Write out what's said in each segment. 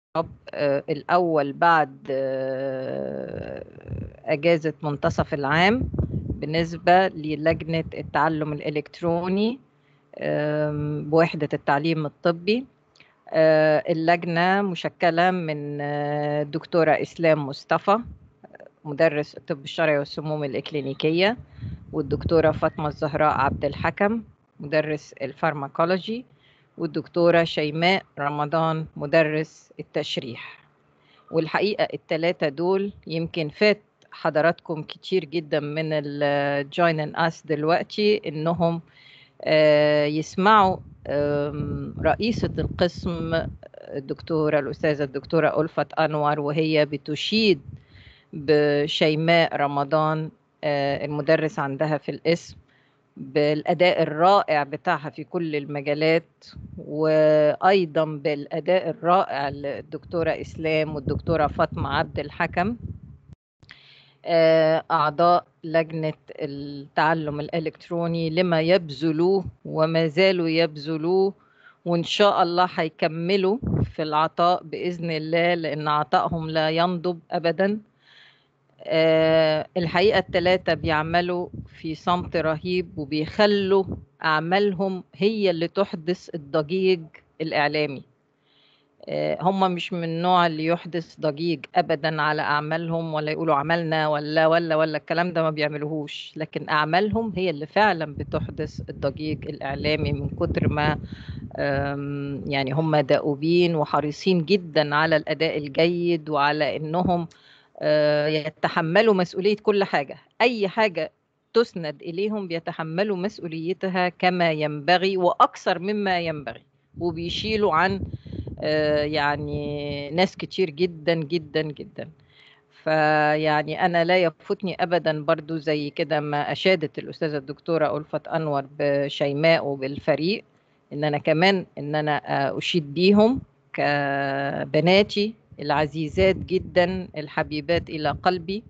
الأول بعد أجازة منتصف العام بالنسبة للجنة التعلم الإلكتروني بوحدة التعليم الطبي اللجنة مشكلة من الدكتورة إسلام مصطفى مدرس الطب الشرعي والسموم الإكلينيكية والدكتورة فاطمة الزهراء عبد الحكم مدرس الفارماكولوجي والدكتورة شيماء رمضان مدرس التشريح والحقيقة التلاتة دول يمكن فات حضراتكم كتير جدا من الجوين اس دلوقتي انهم يسمعوا رئيسة القسم الدكتورة الأستاذة الدكتورة ألفت أنور وهي بتشيد بشيماء رمضان المدرس عندها في الاسم بالأداء الرائع بتاعها في كل المجالات وأيضا بالأداء الرائع للدكتورة إسلام والدكتورة فاطمة عبد الحكم أعضاء لجنة التعلم الإلكتروني لما يبذلوه وما زالوا يبذلوه وإن شاء الله هيكملوا في العطاء بإذن الله لأن عطائهم لا ينضب أبدا أه الحقيقة الثلاثة بيعملوا في صمت رهيب وبيخلوا أعمالهم هي اللي تحدث الضجيج الإعلامي هم مش من النوع اللي يحدث ضجيج ابدا على اعمالهم ولا يقولوا عملنا ولا ولا ولا الكلام ده ما بيعملوهوش لكن اعمالهم هي اللي فعلا بتحدث الضجيج الاعلامي من كتر ما يعني هم دؤوبين وحريصين جدا على الاداء الجيد وعلى انهم يتحملوا مسؤوليه كل حاجه اي حاجه تسند اليهم بيتحملوا مسؤوليتها كما ينبغي واكثر مما ينبغي وبيشيلوا عن يعني ناس كتير جدا جدا جدا فيعني أنا لا يفوتني أبدا برضو زي كده ما أشادت الأستاذة الدكتورة ألفت أنور بشيماء وبالفريق إن أنا كمان إن أنا أشيد بيهم كبناتي العزيزات جدا الحبيبات إلى قلبي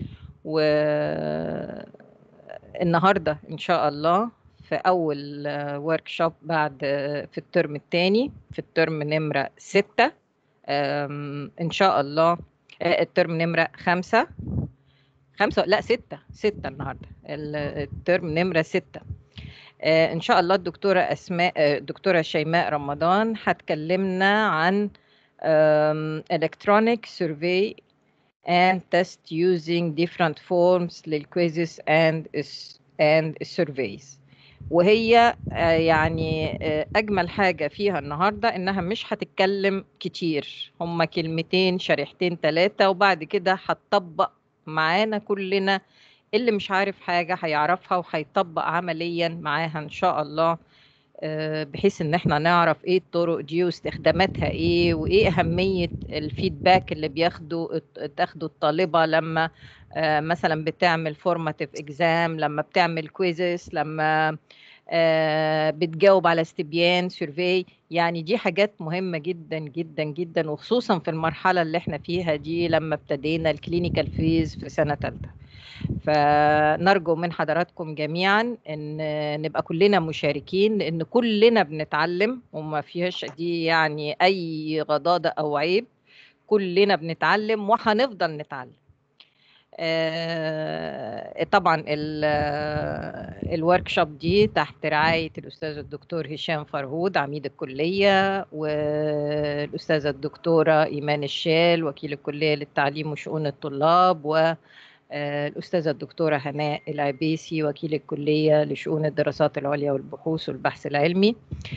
والنهاردة إن شاء الله في أول ورك شوب بعد في الترم الثاني في الترم نمرة ستة إن شاء الله الترم نمرة خمسة خمسة لا ستة ستة النهاردة الترم نمرة ستة إن شاء الله الدكتورة أسماء الدكتورة شيماء رمضان هتكلمنا عن electronic survey and test using different forms للquizzes and and surveys وهي يعني اجمل حاجه فيها النهارده انها مش هتتكلم كتير هما كلمتين شريحتين ثلاثه وبعد كده هتطبق معانا كلنا اللي مش عارف حاجه هيعرفها وهيطبق عمليا معاها ان شاء الله بحيث ان احنا نعرف ايه الطرق دي واستخداماتها ايه وايه اهميه الفيدباك اللي بياخده تاخده الطالبه لما مثلا بتعمل فورماتيف اكزام لما بتعمل كويزز لما بتجاوب على استبيان سيرفي يعني دي حاجات مهمه جدا جدا جدا وخصوصا في المرحله اللي احنا فيها دي لما ابتدينا الكلينيكال فيز في سنه ثالثه فنرجو من حضراتكم جميعا ان نبقى كلنا مشاركين لان كلنا بنتعلم وما فيهاش دي يعني اي غضاضه او عيب كلنا بنتعلم وهنفضل نتعلم آه طبعا الورك شوب دي تحت رعايه الاستاذ الدكتور هشام فرهود عميد الكليه والاستاذه الدكتوره ايمان الشال وكيل الكليه للتعليم وشؤون الطلاب و الأستاذة الدكتورة هناء العبيسي وكيل الكلية لشؤون الدراسات العليا والبحوث والبحث العلمي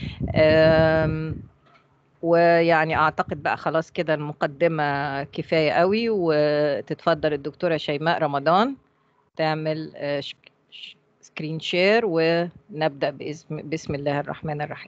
ويعني أعتقد بقى خلاص كده المقدمة كفاية قوي وتتفضل الدكتورة شيماء رمضان تعمل سكرين شير ونبدأ باسم, بسم الله الرحمن الرحيم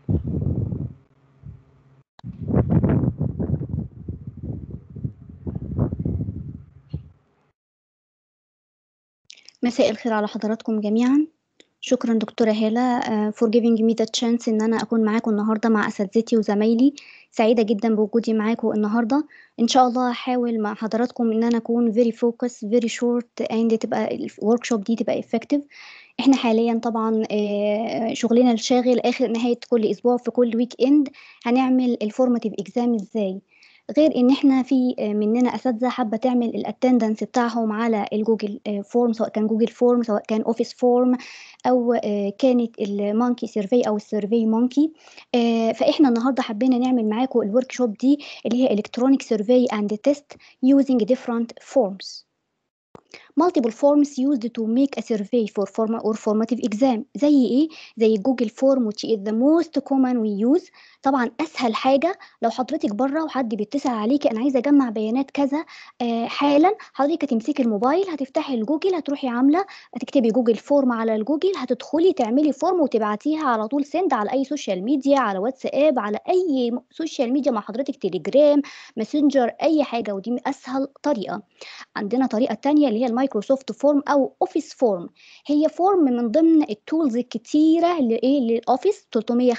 مساء الخير على حضراتكم جميعا شكرا دكتورة هالة uh, for giving me the chance ان انا اكون معاكم النهاردة مع اساتذتي وزمايلي سعيدة جدا بوجودي معاكم النهاردة ان شاء الله هحاول مع حضراتكم ان انا اكون very focus very short and تبقى الوركشوب دي تبقى effective احنا حاليا طبعا شغلنا الشاغل اخر نهاية كل اسبوع في كل ويك اند هنعمل الفورماتيف اكزام ازاي غير ان احنا في مننا اساتذه حابه تعمل الاتندنس بتاعهم على الجوجل فورم سواء كان جوجل فورم سواء كان اوفيس فورم او كانت المونكي سيرفي او السيرفي مونكي فاحنا النهارده حبينا نعمل معاكم الورك شوب دي اللي هي الكترونيك سيرفي اند تيست using different forms multiple forms used to make a survey for form or formative exam زي ايه زي جوجل فورم which is the most common we use طبعا اسهل حاجه لو حضرتك بره وحد بيتصل عليكي انا عايزه اجمع بيانات كذا آه حالا حضرتك هتمسكي الموبايل هتفتحي الجوجل هتروحي عامله هتكتبي جوجل فورم على الجوجل هتدخلي تعملي فورم وتبعتيها على طول سند على اي سوشيال ميديا على واتساب على اي سوشيال ميديا مع حضرتك تليجرام ماسنجر اي حاجه ودي اسهل طريقه عندنا طريقه تانية اللي هي المايكروسوفت فورم او اوفيس فورم هي فورم من ضمن التولز الكتيره اللي ايه للاوفيس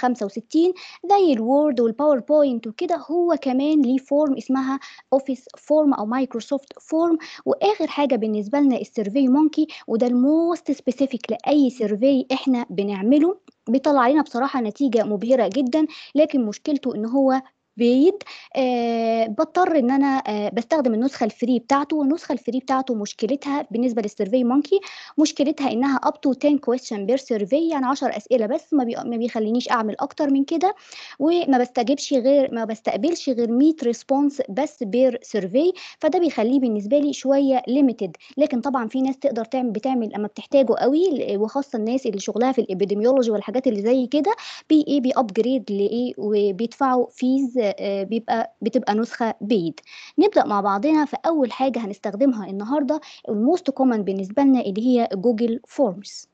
365 زي الوورد والباوربوينت وكده هو كمان ليه فورم اسمها اوفيس فورم او مايكروسوفت فورم واخر حاجه بالنسبه لنا السيرفي مونكي وده الموست سبيسيفيك لاي سيرفي احنا بنعمله بيطلع لنا بصراحه نتيجه مبهره جدا لكن مشكلته ان هو بيد آه بضطر ان انا آه بستخدم النسخه الفري بتاعته والنسخه الفري بتاعته مشكلتها بالنسبه للسيرفي مونكي مشكلتها انها اب تو 10 كويستشن بير سيرفي يعني 10 اسئله بس ما, بي... ما بيخلينيش اعمل اكتر من كده وما بستجيبش غير ما بستقبلش غير 100 ريسبونس بس بير سيرفي فده بيخليه بالنسبه لي شويه ليميتد لكن طبعا في ناس تقدر تعمل بتعمل اما بتحتاجه قوي وخاصه الناس اللي شغلها في الابيديميولوجي والحاجات اللي زي كده بي ايه بيابجريد لايه وبيدفعوا فيز بيبقى بتبقى نسخه بيد نبدا مع بعضنا في اول حاجه هنستخدمها النهارده الموست كومن بالنسبه لنا اللي هي جوجل فورمز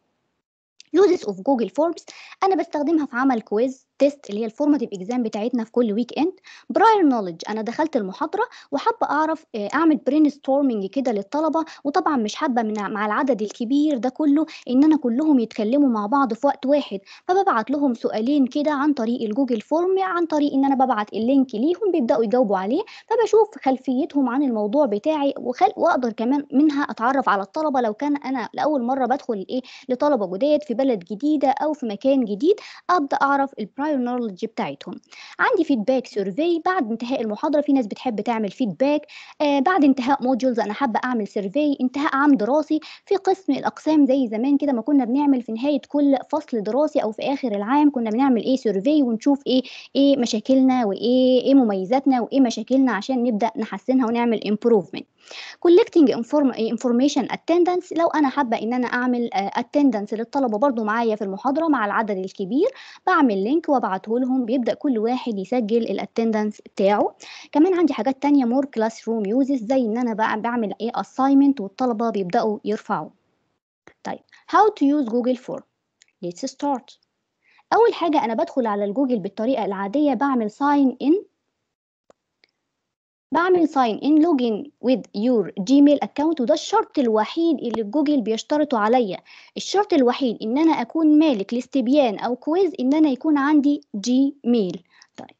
يوزز اوف جوجل فورمز انا بستخدمها في عمل كويز تيست اللي هي الفورماتيف اكزام بتاعتنا في كل ويك اند براير نوليدج انا دخلت المحاضره وحابه اعرف اعمل برين ستورمنج كده للطلبه وطبعا مش حابه من مع العدد الكبير ده كله ان انا كلهم يتكلموا مع بعض في وقت واحد فببعت لهم سؤالين كده عن طريق الجوجل فورم عن طريق ان انا ببعت اللينك ليهم بيبداوا يجاوبوا عليه فبشوف خلفيتهم عن الموضوع بتاعي وخل... واقدر كمان منها اتعرف على الطلبه لو كان انا لاول مره بدخل ايه لطلبه جداد في بلد جديده او في مكان جديد ابدا اعرف البراير نولج بتاعتهم عندي فيدباك سيرفي بعد انتهاء المحاضره في ناس بتحب تعمل فيدباك آه بعد انتهاء موديولز انا حابه اعمل سيرفي انتهاء عام دراسي في قسم الاقسام زي زمان كده ما كنا بنعمل في نهايه كل فصل دراسي او في اخر العام كنا بنعمل ايه سيرفي ونشوف ايه ايه مشاكلنا وايه ايه مميزاتنا وايه مشاكلنا عشان نبدا نحسنها ونعمل امبروفمنت collecting information attendance لو انا حابه ان انا اعمل attendance للطلبه برضو معايا في المحاضره مع العدد الكبير بعمل لينك وابعته لهم بيبدا كل واحد يسجل الاتندنس بتاعه كمان عندي حاجات تانية مور كلاس روم يوزز زي ان انا بعمل ايه assignment والطلبه بيبداوا يرفعوا طيب how to use Google Form let's start اول حاجه انا بدخل على الجوجل بالطريقه العاديه بعمل sign in بعمل ساين ان لوجين with your جيميل اكونت وده الشرط الوحيد اللي جوجل بيشترطوا عليا الشرط الوحيد ان انا اكون مالك لاستبيان او كويز ان انا يكون عندي جيميل طيب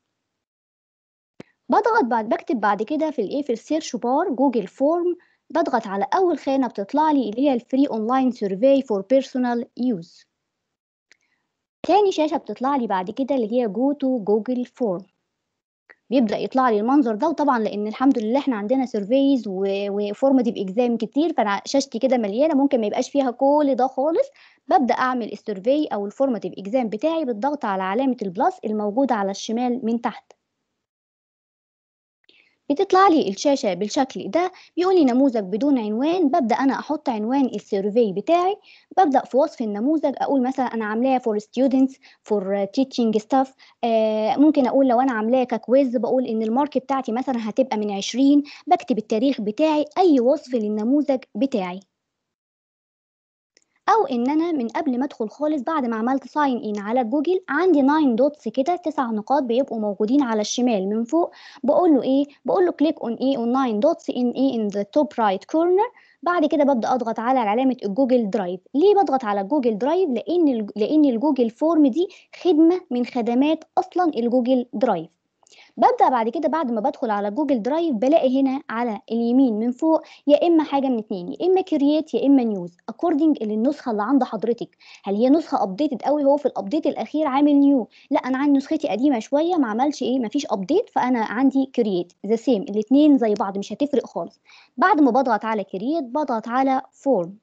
بضغط بعد بكتب بعد كده في الايه في السيرش بار جوجل فورم بضغط على اول خانه بتطلع لي اللي هي الفري اونلاين سيرفي فور بيرسونال يوز تاني شاشه بتطلع لي بعد كده اللي هي جو تو جوجل فورم بيبدا يطلع لي المنظر ده وطبعا لان الحمد لله احنا عندنا سيرفيز وفورماتيف اكزام كتير فانا شاشتي كده مليانه ممكن ما يبقاش فيها كل ده خالص ببدا اعمل السيرفي او الفورماتيف اكزام بتاعي بالضغط على علامه البلس الموجوده على الشمال من تحت بتطلع لي الشاشة بالشكل ده بيقول لي نموذج بدون عنوان ببدأ أنا أحط عنوان السيرفي بتاعي ببدأ في وصف النموذج أقول مثلا أنا عاملاه for students for teaching staff آه ممكن أقول لو أنا عاملاه ككويز بقول إن المارك بتاعتي مثلا هتبقى من 20 بكتب التاريخ بتاعي أي وصف للنموذج بتاعي او ان انا من قبل ما ادخل خالص بعد ما عملت ساين ان على جوجل عندي 9 دوتس كده تسع نقاط بيبقوا موجودين على الشمال من فوق بقول له ايه بقول له كليك اون ايه اون 9 دوتس ان ايه ان ذا توب رايت كورنر بعد كده ببدا اضغط على علامه الجوجل درايف ليه بضغط على جوجل درايف لان لان الجوجل فورم دي خدمه من خدمات اصلا الجوجل درايف ببدأ بعد كده بعد ما بدخل على جوجل درايف بلاقي هنا على اليمين من فوق يا إما حاجة من اتنين يا إما كرييت يا إما نيوز أكوردنج للنسخة اللي عند حضرتك هل هي نسخة أبديتد قوي هو في الأبديت الأخير عامل نيو لا أنا عندي نسختي قديمة شوية ما عملش إيه ما فيش أبديت فأنا عندي كرييت ذا سيم الاتنين زي بعض مش هتفرق خالص بعد ما بضغط على كرييت بضغط على فورم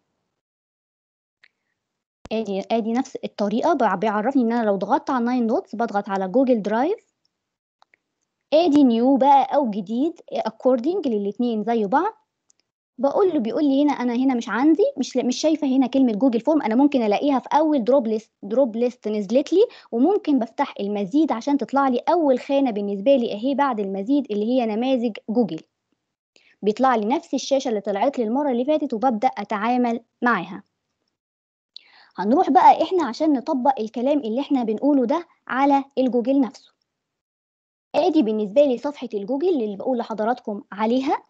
ادي ادي نفس الطريقه بع- بيعرفني ان انا لو ضغطت على 9 دوتس بضغط على جوجل درايف ادي نيو بقى او جديد اكوردنج للاتنين زي بعض بقول له بيقول لي هنا انا هنا مش عندي مش مش شايفه هنا كلمه جوجل فورم انا ممكن الاقيها في اول دروب ليست دروب ليست نزلت لي وممكن بفتح المزيد عشان تطلع لي اول خانه بالنسبه لي اهي بعد المزيد اللي هي نماذج جوجل بيطلع لي نفس الشاشه اللي طلعت لي المره اللي فاتت وببدا اتعامل معاها هنروح بقى احنا عشان نطبق الكلام اللي احنا بنقوله ده على الجوجل نفسه ادي بالنسبه لي صفحه الجوجل اللي بقول لحضراتكم عليها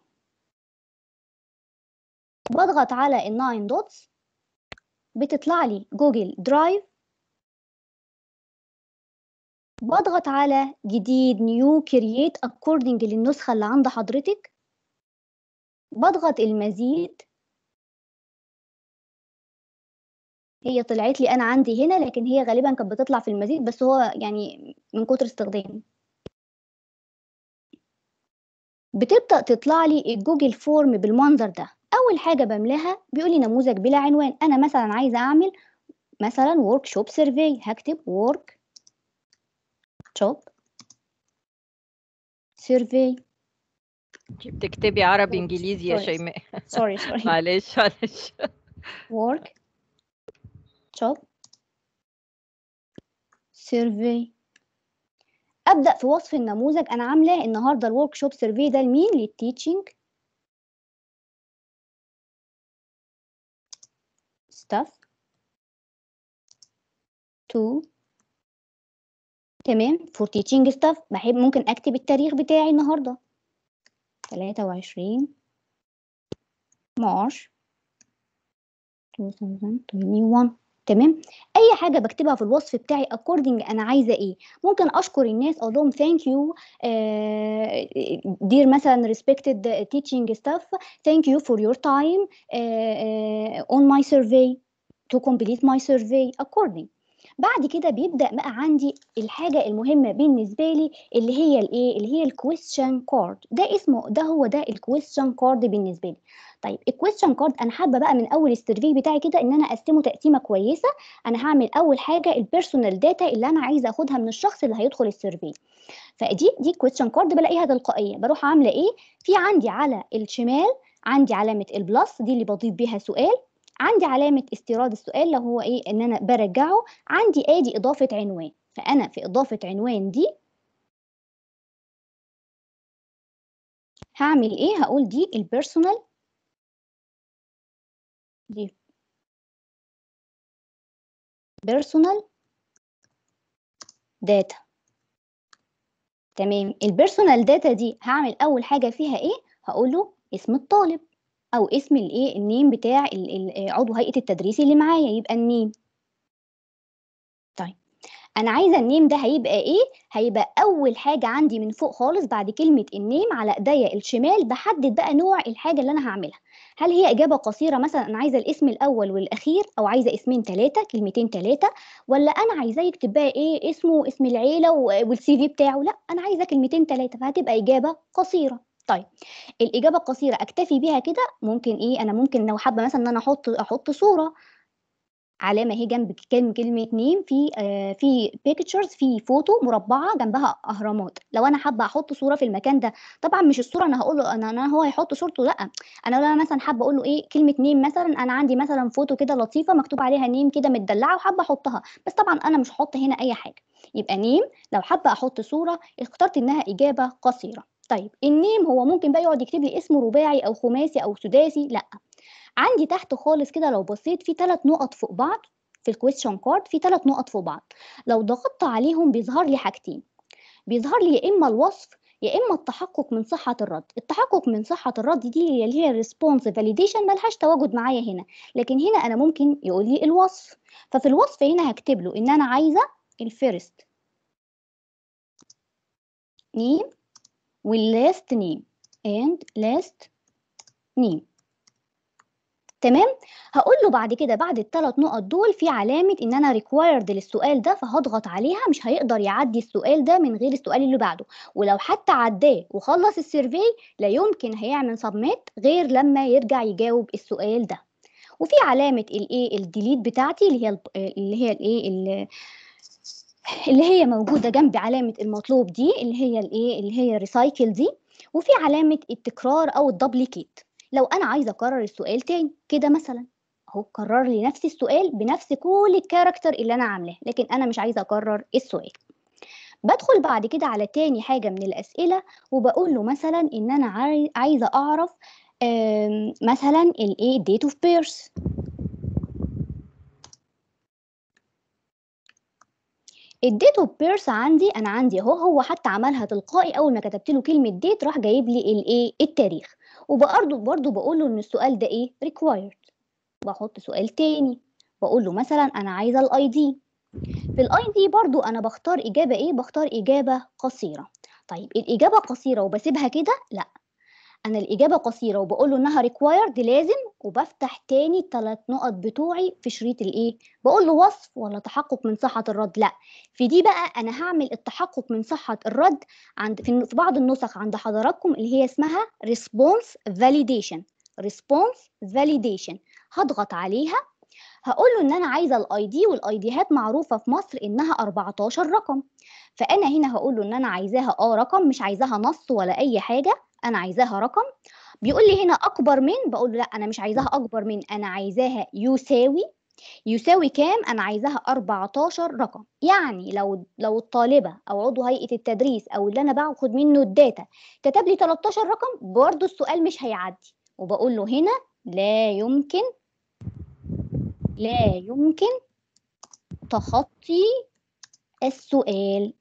بضغط على الناين دوتس بتطلع لي جوجل درايف بضغط على جديد نيو كرييت اكوردنج للنسخه اللي عند حضرتك بضغط المزيد هي طلعت لي انا عندي هنا لكن هي غالبا كانت بتطلع في المزيد بس هو يعني من كتر استخدامي بتبدأ تطلع لي الجوجل فورم بالمنظر ده أول حاجة بملاها بيقول لي نموذج بلا عنوان أنا مثلا عايزة أعمل مثلا ورك شوب سيرفي هكتب ورك شوب سيرفي انتي بتكتبي عربي انجليزي يا Sorry. شيماء سوري سوري معلش معلش work job survey ابدا في وصف النموذج انا عامله النهارده الورك شوب سيرفي ده لمين للتيتشنج stuff to تمام for teaching stuff بحب ممكن اكتب التاريخ بتاعي النهارده 23 مارش 2021 تمام اي حاجه بكتبها في الوصف بتاعي according انا عايزه ايه ممكن اشكر الناس اقول لهم thank you uh, dear مثلا respected teaching staff thank you for your time uh, uh, on my survey to complete my survey according بعد كده بيبدا بقى عندي الحاجه المهمه بالنسبه لي اللي هي الايه اللي هي الكويستشن كارد ده اسمه ده هو ده الكويستشن كارد بالنسبه لي طيب الكويستشن كارد انا حابه بقى من اول السيرفي بتاعي كده ان انا اقسمه تقسيمه كويسه انا هعمل اول حاجه البيرسونال داتا اللي انا عايزه اخدها من الشخص اللي هيدخل السيرفي فدي دي كويستشن كارد بلاقيها تلقائيه بروح عامله ايه في عندي على الشمال عندي علامه البلس دي اللي بضيف بيها سؤال عندي علامة استيراد السؤال لو هو ايه ان انا برجعه عندي ادي اضافة عنوان فانا في اضافة عنوان دي هعمل ايه هقول دي البيرسونال دي بيرسونال داتا تمام البيرسونال داتا دي هعمل اول حاجة فيها ايه هقول له اسم الطالب او اسم الايه النيم بتاع ال- ال- عضو هيئه التدريس اللي معايا يبقى النيم طيب انا عايزه النيم ده هيبقى ايه هيبقى اول حاجه عندي من فوق خالص بعد كلمه النيم على ايديا الشمال بحدد بقى نوع الحاجه اللي انا هعملها هل هي اجابه قصيره مثلا انا عايزه الاسم الاول والاخير او عايزه اسمين ثلاثه كلمتين ثلاثه ولا انا عايزاه يكتب بقى ايه اسمه اسم العيله والسي في بتاعه لا انا عايزه كلمتين ثلاثه فهتبقى اجابه قصيره طيب الاجابه القصيره اكتفي بيها كده ممكن ايه انا ممكن لو حابه مثلا ان انا احط احط صوره علامه اهي جنب كلمه كلمه نيم في آه في بيكتشرز في فوتو مربعه جنبها اهرامات لو انا حابه احط صوره في المكان ده طبعا مش الصوره انا هقول له انا, أنا هو هيحط صورته لا انا لو انا مثلا حابه اقول له ايه كلمه نيم مثلا انا عندي مثلا فوتو كده لطيفه مكتوب عليها نيم كده متدلعه وحابه احطها بس طبعا انا مش هحط هنا اي حاجه يبقى نيم لو حابه احط صوره اخترت انها اجابه قصيره طيب النيم هو ممكن بقى يقعد يكتب لي اسمه رباعي او خماسي او سداسي لا عندي تحت خالص كده لو بصيت في ثلاث نقط فوق بعض في الكويستشن كارد في ثلاث نقط فوق بعض لو ضغطت عليهم بيظهر لي حاجتين بيظهر لي يا اما الوصف يا اما التحقق من صحه الرد التحقق من صحه الرد دي اللي هي الريسبونس فاليديشن ملهاش تواجد معايا هنا لكن هنا انا ممكن يقول لي الوصف ففي الوصف هنا هكتب له ان انا عايزه الفيرست name واللاست name and last name تمام هقول له بعد كده بعد الثلاث نقط دول في علامه ان انا required للسؤال ده فهضغط عليها مش هيقدر يعدي السؤال ده من غير السؤال اللي بعده ولو حتى عداه وخلص السيرفي لا يمكن هيعمل سبميت غير لما يرجع يجاوب السؤال ده وفي علامه الايه الديليت بتاعتي اللي هي اللي هي الايه اللي هي موجوده جنب علامه المطلوب دي اللي هي الايه اللي هي ريسايكل دي وفي علامه التكرار او الدبليكيت لو انا عايزه اكرر السؤال تاني كده مثلا اهو كرر لي نفس السؤال بنفس كل الكاركتر اللي انا عاملاه لكن انا مش عايزه اكرر السؤال بدخل بعد كده على تاني حاجه من الاسئله وبقول له مثلا ان انا عايزه اعرف مثلا الايه date of birth الديت اوف بيرث عندي انا عندي اهو هو حتى عملها تلقائي اول ما كتبت له كلمه ديت راح جايب لي الايه التاريخ وبرضه برضه بقول له ان السؤال ده ايه required بحط سؤال تاني بقول له مثلا انا عايزه الاي دي في الاي دي برضه انا بختار اجابه ايه بختار اجابه قصيره طيب الاجابه قصيره وبسيبها كده لا انا الاجابه قصيره وبقول له انها required لازم وبفتح تاني الثلاث نقط بتوعي في شريط الايه بقول له وصف ولا تحقق من صحه الرد لا في دي بقى انا هعمل التحقق من صحه الرد عند في بعض النسخ عند حضراتكم اللي هي اسمها response validation response validation هضغط عليها هقول له ان انا عايزه الاي دي والاي ديات معروفه في مصر انها 14 رقم فانا هنا هقول له ان انا عايزاها اه رقم مش عايزاها نص ولا اي حاجه انا عايزاها رقم بيقول لي هنا اكبر من بقول له لا انا مش عايزاها اكبر من انا عايزاها يساوي يساوي كام انا عايزاها 14 رقم يعني لو لو الطالبه او عضو هيئه التدريس او اللي انا باخد منه الداتا كتب لي 13 رقم برضه السؤال مش هيعدي وبقول له هنا لا يمكن لا يمكن تخطي السؤال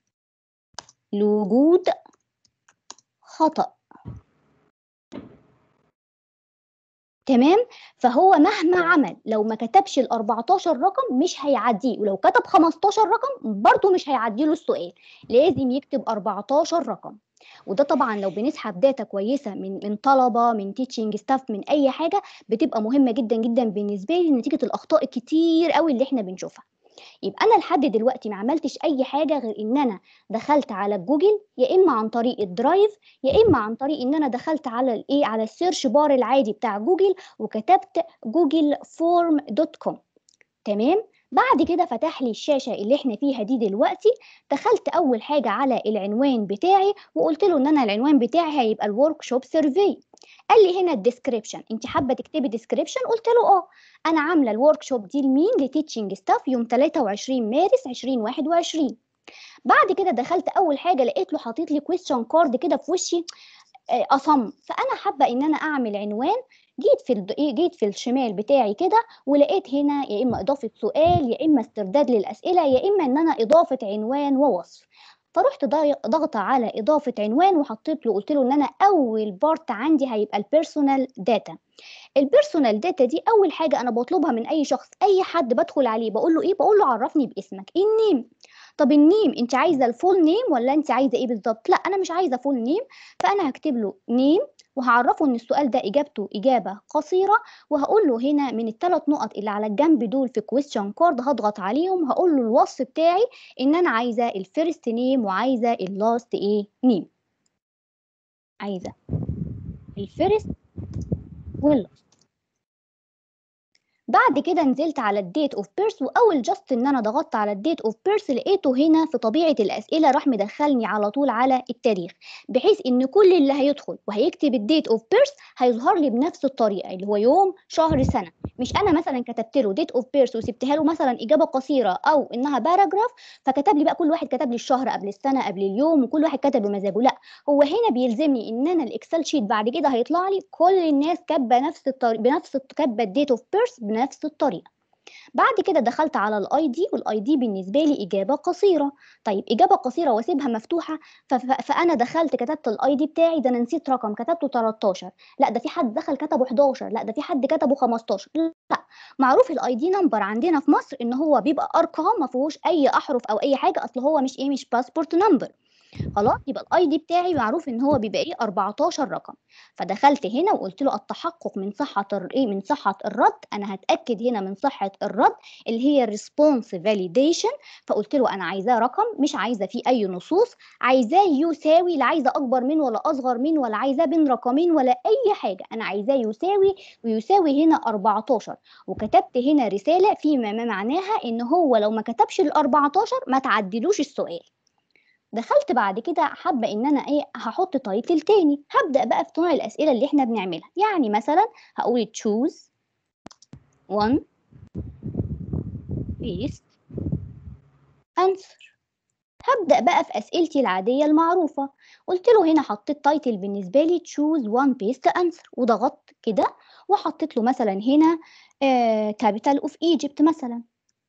لوجود خطأ تمام فهو مهما عمل لو ما كتبش ال 14 رقم مش هيعديه ولو كتب 15 رقم برضه مش هيعدي له السؤال لازم يكتب 14 رقم وده طبعا لو بنسحب داتا كويسه من من طلبه من تيتشنج ستاف من اي حاجه بتبقى مهمه جدا جدا بالنسبه لي نتيجه الاخطاء الكتير قوي اللي احنا بنشوفها يبقى انا لحد دلوقتي ما عملتش اي حاجه غير ان انا دخلت على جوجل يا اما عن طريق الدرايف يا اما عن طريق ان انا دخلت على الايه على السيرش بار العادي بتاع جوجل وكتبت جوجل فورم دوت كوم تمام بعد كده فتح لي الشاشه اللي احنا فيها دي دلوقتي دخلت اول حاجه على العنوان بتاعي وقلت له ان انا العنوان بتاعي هيبقى الورك شوب سيرفي قال لي هنا الديسكريبشن انت حابه تكتبي ديسكريبشن قلت له اه انا عامله الورك شوب دي لمين لتيتشنج ستاف يوم 23 مارس 2021 بعد كده دخلت اول حاجه لقيت له حاطط لي كويستشن كارد كده في وشي اصم فانا حابه ان انا اعمل عنوان جيت في الد... جيت في الشمال بتاعي كده ولقيت هنا يا اما اضافه سؤال يا اما استرداد للاسئله يا اما ان انا اضافه عنوان ووصف فرحت ضغط على اضافه عنوان وحطيت له قلت له ان انا اول بارت عندي هيبقى البيرسونال داتا البيرسونال داتا دي اول حاجه انا بطلبها من اي شخص اي حد بدخل عليه بقول له ايه بقول له عرفني باسمك النيم طب النيم انت عايزه الفول نيم ولا انت عايزه ايه بالظبط لا انا مش عايزه فول نيم فانا هكتب له نيم وهعرفه ان السؤال ده اجابته اجابه قصيره وهقول له هنا من الثلاث نقط اللي على الجنب دول في كويستشن كارد هضغط عليهم هقول له الوصف بتاعي ان انا عايزه الفيرست نيم وعايزه اللاست ايه نيم عايزه الفيرست واللاست بعد كده نزلت على الديت اوف بيرث واول جاست ان انا ضغطت على الديت اوف بيرث لقيته هنا في طبيعه الاسئله راح مدخلني على طول على التاريخ بحيث ان كل اللي هيدخل وهيكتب الديت اوف بيرث هيظهر لي بنفس الطريقه اللي هو يوم شهر سنه مش انا مثلا كتبت له ديت اوف بيرث وسبتها له مثلا اجابه قصيره او انها باراجراف فكتب لي بقى كل واحد كتب لي الشهر قبل السنه قبل اليوم وكل واحد كتب بمزاجه لا هو هنا بيلزمني ان انا الاكسل شيت بعد كده هيطلع لي كل الناس كاتبه نفس الطريقه بنفس كاتبه الديت اوف بيرث بنفس الطريقه بعد كده دخلت على الاي دي والاي دي بالنسبه لي اجابه قصيره طيب اجابه قصيره واسيبها مفتوحه فانا دخلت كتبت الاي دي بتاعي ده انا نسيت رقم كتبته 13 لا ده في حد دخل كتبه 11 لا ده في حد كتبه 15 لا معروف الاي دي نمبر عندنا في مصر ان هو بيبقى ارقام ما فيهوش اي احرف او اي حاجه اصل هو مش ايه مش باسبورت نمبر خلاص يبقى الاي دي بتاعي معروف ان هو بيبقى ايه 14 رقم فدخلت هنا وقلت له التحقق من صحه ايه من صحه الرد انا هتاكد هنا من صحه الرد اللي هي ريسبونس فاليديشن فقلت له انا عايزاه رقم مش عايزه فيه اي نصوص عايزاه يساوي لا عايزه اكبر من ولا اصغر من ولا عايزاه بين رقمين ولا اي حاجه انا عايزاه يساوي ويساوي هنا 14 وكتبت هنا رساله فيما ما معناها ان هو لو ما كتبش ال 14 ما تعدلوش السؤال دخلت بعد كده حابه ان انا ايه هحط تايتل تاني هبدا بقى في نوع الاسئله اللي احنا بنعملها يعني مثلا هقول choose one paste answer هبدا بقى في اسئلتي العاديه المعروفه قلت له هنا حطيت تايتل بالنسبه لي choose one paste answer وضغطت كده وحطيت له مثلا هنا آه capital of Egypt مثلا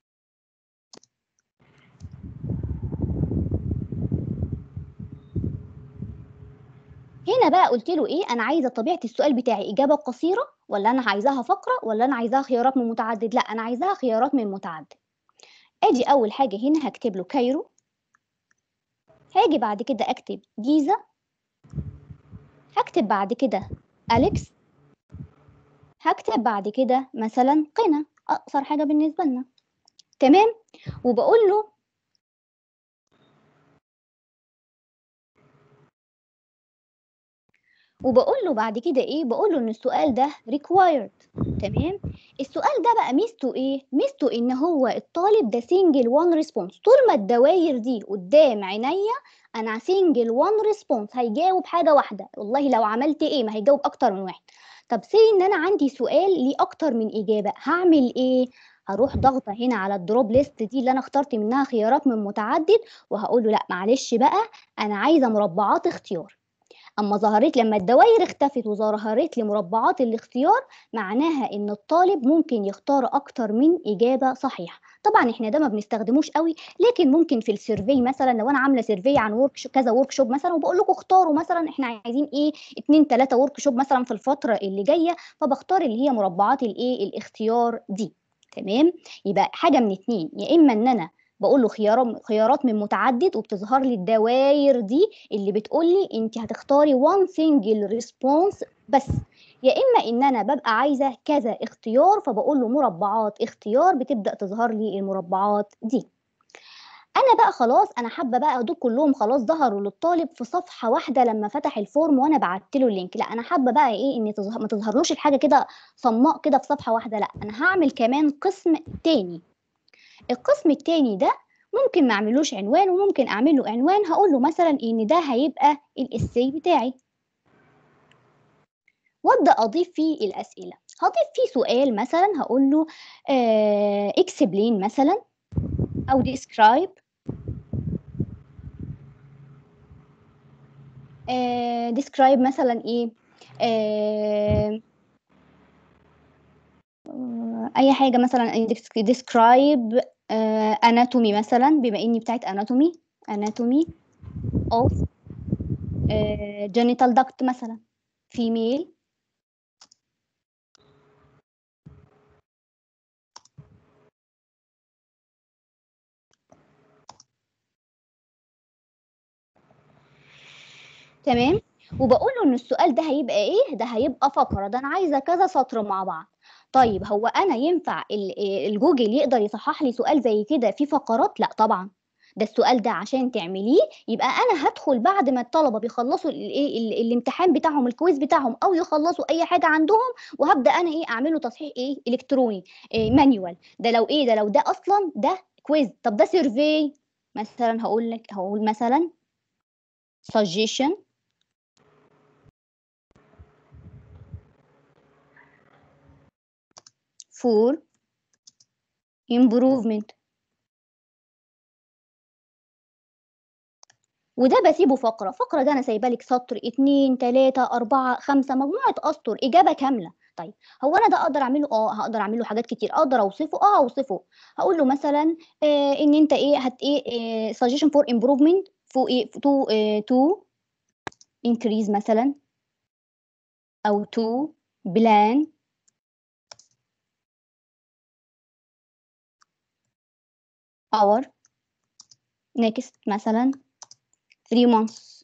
هنا بقى قلت له ايه انا عايزه طبيعه السؤال بتاعي اجابه قصيره ولا انا عايزاها فقره ولا انا عايزاها خيارات من متعدد لا انا عايزاها خيارات من متعدد ادي اول حاجه هنا هكتب له كايرو هاجي بعد كده اكتب جيزه هكتب بعد كده اليكس هكتب بعد كده مثلا قنا اقصر حاجه بالنسبه لنا تمام وبقول له وبقول له بعد كده ايه بقول له ان السؤال ده required تمام السؤال ده بقى ميزته ايه ميزته ان هو الطالب ده سنجل وان ريسبونس طول ما الدواير دي قدام عينيا انا سنجل وان ريسبونس هيجاوب حاجه واحده والله لو عملت ايه ما هيجاوب اكتر من واحد طب سي ان انا عندي سؤال ليه اكتر من اجابه هعمل ايه هروح ضاغطه هنا على الدروب ليست دي اللي انا اخترت منها خيارات من متعدد وهقول له لا معلش بقى انا عايزه مربعات اختيار اما ظهرت لما الدوائر اختفت وظهرت لي مربعات الاختيار معناها ان الطالب ممكن يختار اكتر من اجابه صحيحه طبعا احنا ده ما بنستخدموش قوي لكن ممكن في السيرفي مثلا لو انا عامله سيرفي عن ورك كذا ورك شوب مثلا وبقول لكم اختاروا مثلا احنا عايزين ايه اتنين ثلاثه ورك شوب مثلا في الفتره اللي جايه فبختار اللي هي مربعات الايه الاختيار دي تمام يبقى حاجه من اتنين يا اما ان انا بقول له خيار خيارات من متعدد وبتظهر لي الدوائر دي اللي بتقول لي انت هتختاري وان سنجل ريسبونس بس يا اما ان انا ببقى عايزه كذا اختيار فبقول له مربعات اختيار بتبدا تظهر لي المربعات دي انا بقى خلاص انا حابه بقى دول كلهم خلاص ظهروا للطالب في صفحه واحده لما فتح الفورم وانا بعت له اللينك لا انا حابه بقى ايه ان تظهر ما تظهرلوش الحاجه كده صماء كده في صفحه واحده لا انا هعمل كمان قسم تاني القسم التاني ده ممكن ما اعملوش عنوان وممكن اعمل له عنوان هقول له مثلا ان ده هيبقى الاسي بتاعي وابدا اضيف فيه الاسئله هضيف فيه سؤال مثلا هقول له اكسبلين مثلا او ديسكرايب ديسكرايب مثلا ايه آه اي حاجه مثلا describe اناتومي uh, مثلا بما اني بتاعت اناتومي اناتومي of uh, genital duct مثلا female تمام وبقول له ان السؤال ده هيبقى ايه ده هيبقى فقره ده انا عايزه كذا سطر مع بعض طيب هو انا ينفع الجوجل يقدر يصحح لي سؤال زي كده في فقرات لا طبعا ده السؤال ده عشان تعمليه يبقى انا هدخل بعد ما الطلبه بيخلصوا الايه الامتحان بتاعهم الكويز بتاعهم او يخلصوا اي حاجه عندهم وهبدا انا ايه اعمله تصحيح ايه الكتروني إيه مانيوال ده لو ايه ده لو ده اصلا ده كويز طب ده سيرفي مثلا هقول لك هقول مثلا suggestion for improvement وده بسيبه فقرة فقرة ده أنا سايبة لك سطر اتنين تلاتة أربعة خمسة مجموعة أسطر إجابة كاملة طيب هو أنا ده أقدر أعمله أه هقدر أعمله حاجات كتير أقدر أوصفه أه أوصفه هقول له مثلا آه إن أنت إيه هت إيه آه suggestion for improvement for إيه to آه to increase مثلا أو to plan our next مثلا 3 months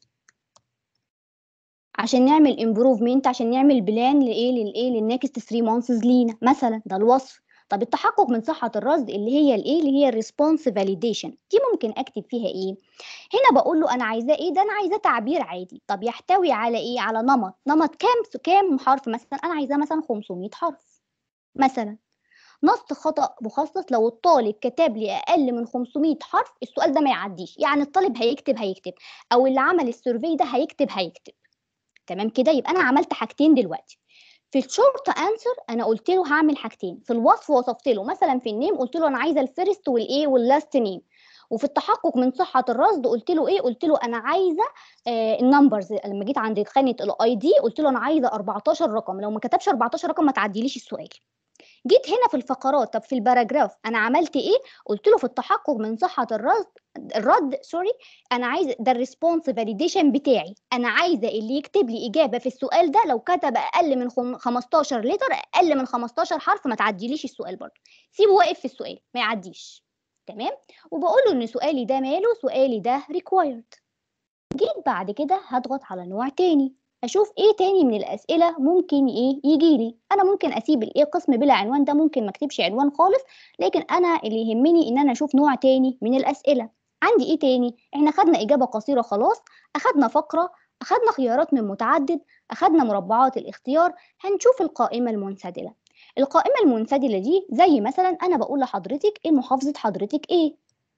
عشان نعمل امبروفمنت عشان نعمل بلان لايه للايه للنكست 3 مانثز لينا مثلا ده الوصف طب التحقق من صحة الرصد اللي هي الايه اللي هي الريسبونس فاليديشن دي ممكن اكتب فيها ايه هنا بقول له انا عايزاه ايه ده انا عايزاه تعبير عادي طب يحتوي على ايه على نمط نمط كام كام حرف مثلا انا عايزاه مثلا 500 حرف مثلا نص خطأ مخصص لو الطالب كتب لي أقل من 500 حرف السؤال ده ما يعديش يعني الطالب هيكتب هيكتب أو اللي عمل السيرفي ده هيكتب هيكتب تمام كده يبقى أنا عملت حاجتين دلوقتي في الشورت انسر انا قلت له هعمل حاجتين في الوصف وصفت له مثلا في النيم قلت له انا عايزه الفيرست والايه واللاست نيم وفي التحقق من صحه الرصد قلت له ايه قلت له انا عايزه آه النمبرز لما جيت عند خانه الاي دي قلت له انا عايزه 14 رقم لو ما كتبش 14 رقم ما تعديليش السؤال جيت هنا في الفقرات طب في الباراجراف انا عملت ايه قلت له في التحقق من صحه الرصد الرد سوري انا عايز ده الريسبونس فاليديشن بتاعي انا عايزه اللي يكتب لي اجابه في السؤال ده لو كتب اقل من 15 لتر اقل من 15 حرف ما تعديليش السؤال برضه سيبه واقف في السؤال ما يعديش تمام وبقول له ان سؤالي ده ماله سؤالي ده ريكوايرد جيت بعد كده هضغط على نوع تاني اشوف ايه تاني من الاسئله ممكن ايه يجي لي انا ممكن اسيب الايه قسم بلا عنوان ده ممكن ما اكتبش عنوان خالص لكن انا اللي يهمني ان انا اشوف نوع تاني من الاسئله عندي ايه تاني احنا خدنا اجابه قصيره خلاص اخدنا فقره اخدنا خيارات من متعدد اخدنا مربعات الاختيار هنشوف القائمه المنسدله القائمه المنسدله دي زي مثلا انا بقول لحضرتك ايه محافظه حضرتك ايه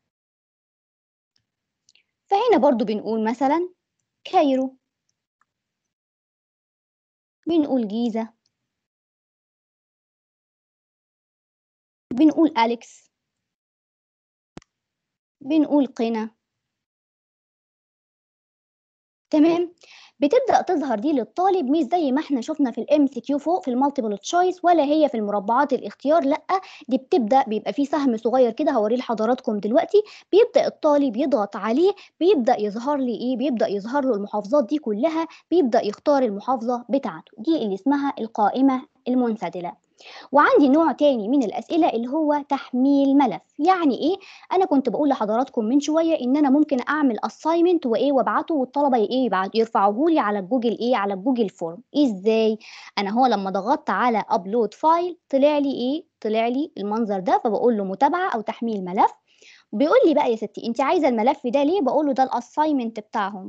فهنا برضو بنقول مثلا كايرو بنقول جيزة بنقول أليكس بنقول قنا تمام بتبدأ تظهر دي للطالب مش زي ما احنا شفنا في الام سي كيو فوق في المالتيبل تشويس ولا هي في المربعات الاختيار لا دي بتبدأ بيبقى فيه سهم صغير كده هوريه لحضراتكم دلوقتي بيبدأ الطالب يضغط عليه بيبدأ يظهر لي ايه بيبدأ يظهر له المحافظات دي كلها بيبدأ يختار المحافظة بتاعته دي اللي اسمها القائمة المنسدلة وعندي نوع تاني من الأسئلة اللي هو تحميل ملف يعني إيه؟ أنا كنت بقول لحضراتكم من شوية إن أنا ممكن أعمل assignment وإيه وأبعته والطلبة إيه يرفعوه لي على الجوجل إيه على الجوجل فورم إزاي؟ أنا هو لما ضغطت على upload فايل طلع لي إيه؟ طلع لي المنظر ده فبقول له متابعة أو تحميل ملف بيقول لي بقى يا ستي أنت عايزة الملف ده ليه؟ بقول له ده الأسايمنت بتاعهم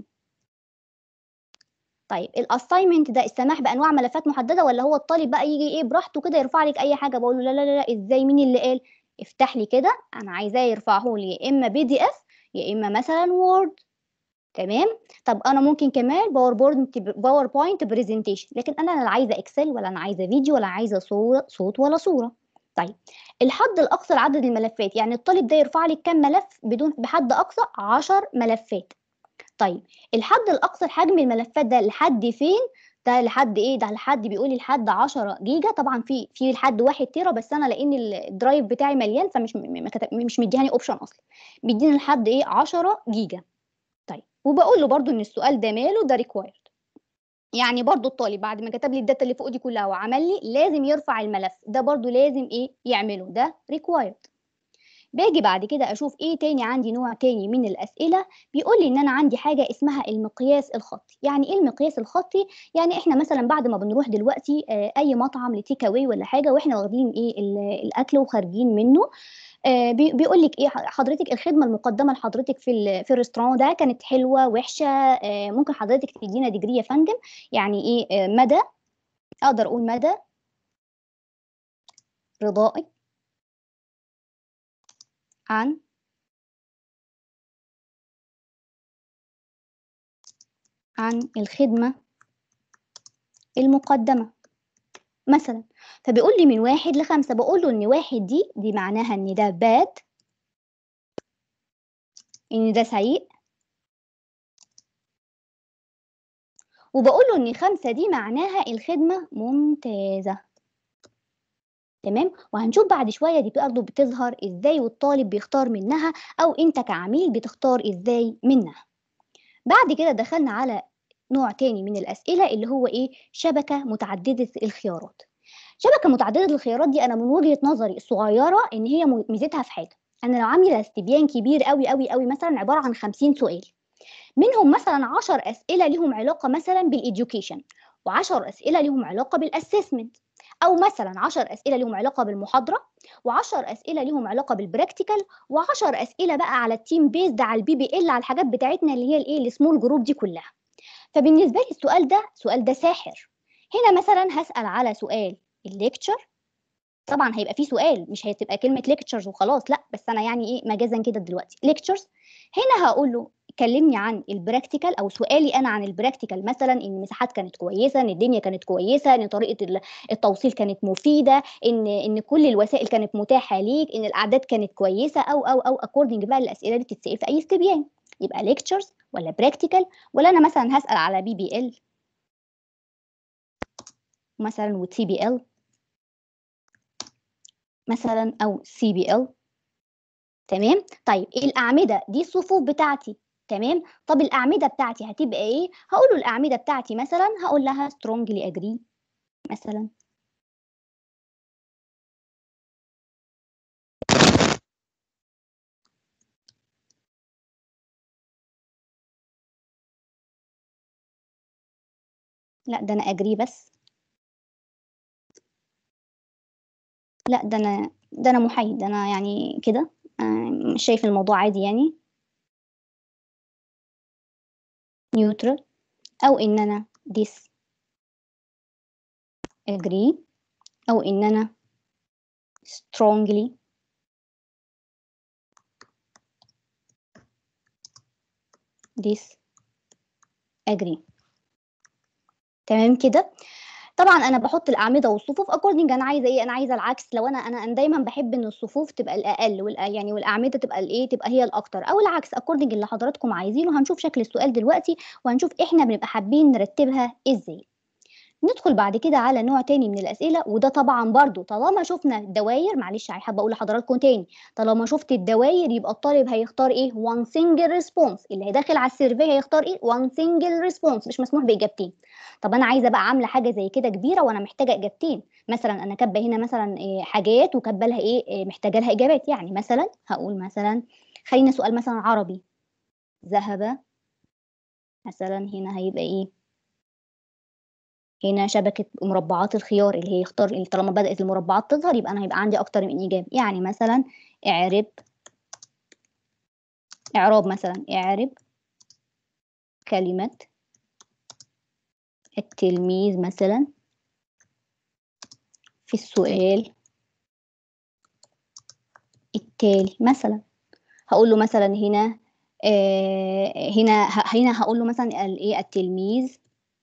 طيب الاساينمنت ده السماح بانواع ملفات محدده ولا هو الطالب بقى يجي ايه براحته كده يرفع لك اي حاجه بقول له لا لا لا, لا ازاي مين اللي قال افتح لي كده انا عايزاه يرفعه لي يا اما بي دي اف يا اما مثلا وورد تمام طب انا ممكن كمان باوربوينت باوربوينت برزنتيشن لكن انا لا عايزه اكسل ولا انا عايزه فيديو ولا عايزه صوره صوت ولا صوره طيب الحد الاقصى لعدد الملفات يعني الطالب ده يرفع لي كام ملف بدون بحد اقصى 10 ملفات طيب الحد الاقصى لحجم الملفات ده لحد فين ده لحد ايه ده لحد بيقول لي لحد 10 جيجا طبعا في في لحد 1 تيرا بس انا لان الدرايف بتاعي مليان فمش مش مديهاني اوبشن اصلا بيديني لحد ايه 10 جيجا طيب وبقول له برده ان السؤال ده ماله ده ريكوايرد يعني برضو الطالب بعد ما كتب لي الداتا اللي فوق دي كلها وعمل لي لازم يرفع الملف ده برضو لازم ايه يعمله ده ريكوايرد باجي بعد كده اشوف ايه تاني عندي نوع تاني من الاسئله بيقول لي ان انا عندي حاجه اسمها المقياس الخطي يعني ايه المقياس الخطي يعني احنا مثلا بعد ما بنروح دلوقتي آه اي مطعم لتيك اواي ولا حاجه واحنا واخدين ايه الاكل وخارجين منه آه بيقول لك ايه حضرتك الخدمه المقدمه لحضرتك في في الريستوران ده كانت حلوه وحشه آه ممكن حضرتك تدينا ديجري يا فندم يعني ايه مدى اقدر اقول مدى رضائك عن عن الخدمة المقدمة مثلا فبيقول لي من واحد لخمسة بقول له إن واحد دي دي معناها إن ده باد إن ده سيء وبقول له إن خمسة دي معناها الخدمة ممتازة تمام وهنشوف بعد شويه دي برضه بتظهر ازاي والطالب بيختار منها او انت كعميل بتختار ازاي منها بعد كده دخلنا على نوع تاني من الاسئله اللي هو ايه شبكه متعدده الخيارات شبكه متعدده الخيارات دي انا من وجهه نظري الصغيره ان هي ميزتها في حاجه انا لو عامله استبيان كبير قوي قوي قوي مثلا عباره عن 50 سؤال منهم مثلا 10 اسئله ليهم علاقه مثلا بالإديوكيشن و10 اسئله ليهم علاقه بالاسسمنت او مثلا 10 اسئله ليهم علاقه بالمحاضره و10 اسئله ليهم علاقه بالبراكتيكال و10 اسئله بقى على التيم بيزد على البي بي ال على الحاجات بتاعتنا اللي هي الايه السمول جروب دي كلها فبالنسبه لي السؤال ده السؤال ده ساحر هنا مثلا هسال على سؤال الليكتشر طبعا هيبقى فيه سؤال مش هتبقى كلمه ليكتشرز وخلاص لا بس انا يعني ايه مجازا كده دلوقتي ليكتشرز هنا هقول له كلمني عن البراكتيكال او سؤالي انا عن البراكتيكال مثلا ان المساحات كانت كويسه ان الدنيا كانت كويسه ان طريقه التوصيل كانت مفيده ان ان كل الوسائل كانت متاحه ليك ان الاعداد كانت كويسه او او او اكوردنج بقى للاسئله دي بتتسال في اي استبيان يبقى ليكتشرز ولا براكتيكال ولا انا مثلا هسال على بي بي ال مثلا وتي بي ال مثلا او سي بي ال تمام طيب الاعمده دي الصفوف بتاعتي تمام طب الاعمده بتاعتي هتبقى ايه هقول له الاعمده بتاعتي مثلا هقول لها strongly agree مثلا لا ده انا اجري بس لا ده انا ده انا محايد ده انا يعني كده آه، مش شايف الموضوع عادي يعني نيوترال او ان انا ديس agree او ان انا strongly ديس agree تمام كده طبعا انا بحط الاعمده والصفوف اكوردنج انا عايزه ايه انا عايزه العكس لو انا انا أنا دايما بحب ان الصفوف تبقى الاقل والأ يعني والاعمده تبقى الايه تبقى هي الاكتر او العكس اكوردنج اللي حضراتكم عايزينه هنشوف شكل السؤال دلوقتي وهنشوف احنا بنبقى حابين نرتبها ازاي ندخل بعد كده على نوع تاني من الأسئلة وده طبعا برضو طالما شفنا الدوائر معلش حابة أقول لحضراتكم تاني طالما شفت الدوائر يبقى الطالب هيختار إيه one single response اللي هيدخل على السيرفي هيختار إيه one single response مش مسموح بإجابتين طب أنا عايزة بقى عاملة حاجة زي كده كبيرة وأنا محتاجة إجابتين مثلا أنا كاتبة هنا مثلا إيه حاجات وكاتبة لها إيه إيه محتاجة لها إجابات يعني مثلا هقول مثلا خلينا سؤال مثلا عربي ذهب مثلا هنا هيبقى إيه هنا شبكة مربعات الخيار اللي هي يختار اللي طالما بدأت المربعات تظهر يبقى أنا هيبقى عندي أكتر من إجابة يعني مثلا اعرب إعراب مثلا اعرب كلمة التلميذ مثلا في السؤال التالي مثلا هقول له مثلا هنا آه هنا هنا هقول له مثلا ايه التلميذ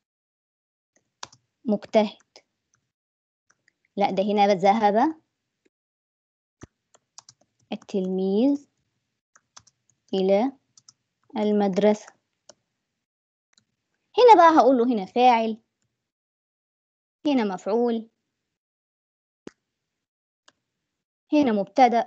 مجتهد لا ده هنا ذهب التلميذ إلى المدرسة هنا بقى هقول له هنا فاعل هنا مفعول هنا مبتدأ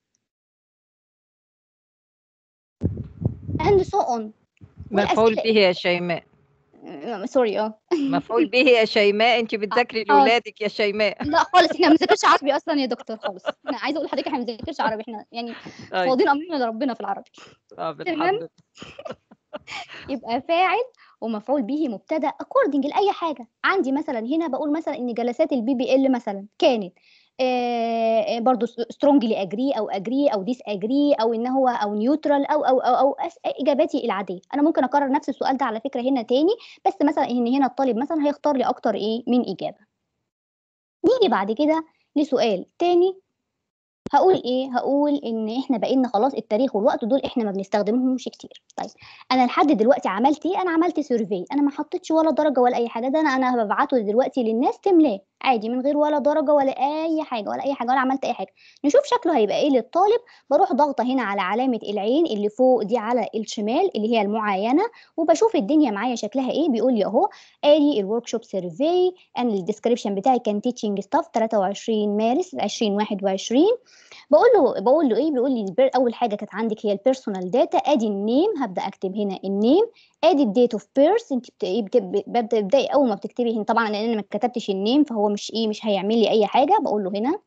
and so on مفعول والأسئلة- به يا شيماء سوري اه مفعول به يا شيماء انت بتذاكري آه. لاولادك يا شيماء لا خالص احنا ما بنذاكرش عربي اصلا يا دكتور خالص انا عايزه اقول لحضرتك احنا ما بنذاكرش عربي احنا يعني طيب فاضيين امرنا لربنا في العربي اه تمام. بالحمد لله. يبقى فاعل ومفعول به مبتدا اكوردنج لاي حاجه عندي مثلا هنا بقول مثلا ان جلسات البي بي ال مثلا كانت آه آه، برضو سترونجلي اجري او اجري او ديس اجري او ان هو او نيوترال او او او, أو أس اجاباتي العاديه انا ممكن اكرر نفس السؤال ده على فكره هنا تاني بس مثلا ان هنا الطالب مثلا هيختار لي اكتر ايه من اجابه نيجي بعد كده لسؤال تاني هقول ايه هقول ان احنا بقينا خلاص التاريخ والوقت دول احنا ما بنستخدمهمش كتير طيب انا لحد دلوقتي عملت ايه انا عملت سيرفي انا ما حطيتش ولا درجه ولا اي حاجه ده انا انا ببعته دلوقتي للناس تملاه عادي من غير ولا درجه ولا اي حاجه ولا اي حاجه ولا عملت اي حاجه نشوف شكله هيبقى ايه للطالب بروح ضاغطه هنا على علامه العين اللي فوق دي على الشمال اللي هي المعاينه وبشوف الدنيا معايا شكلها ايه بيقول لي اهو ادي الورك شوب سيرفي انا الديسكريبشن بتاعي كان تيتشنج ستاف 23 مارس 2021 بقول له بقول له ايه بيقول لي البر- اول حاجه كانت عندك هي البيرسونال داتا ادي النيم هبدا اكتب هنا النيم ادي الديت اوف بيرث انت بت- إيه بت- ببدا ابداي اول ما بتكتبي هنا طبعا لان انا ما كتبتش النيم فهو مش ايه مش هيعمل لي اي حاجه بقول له هنا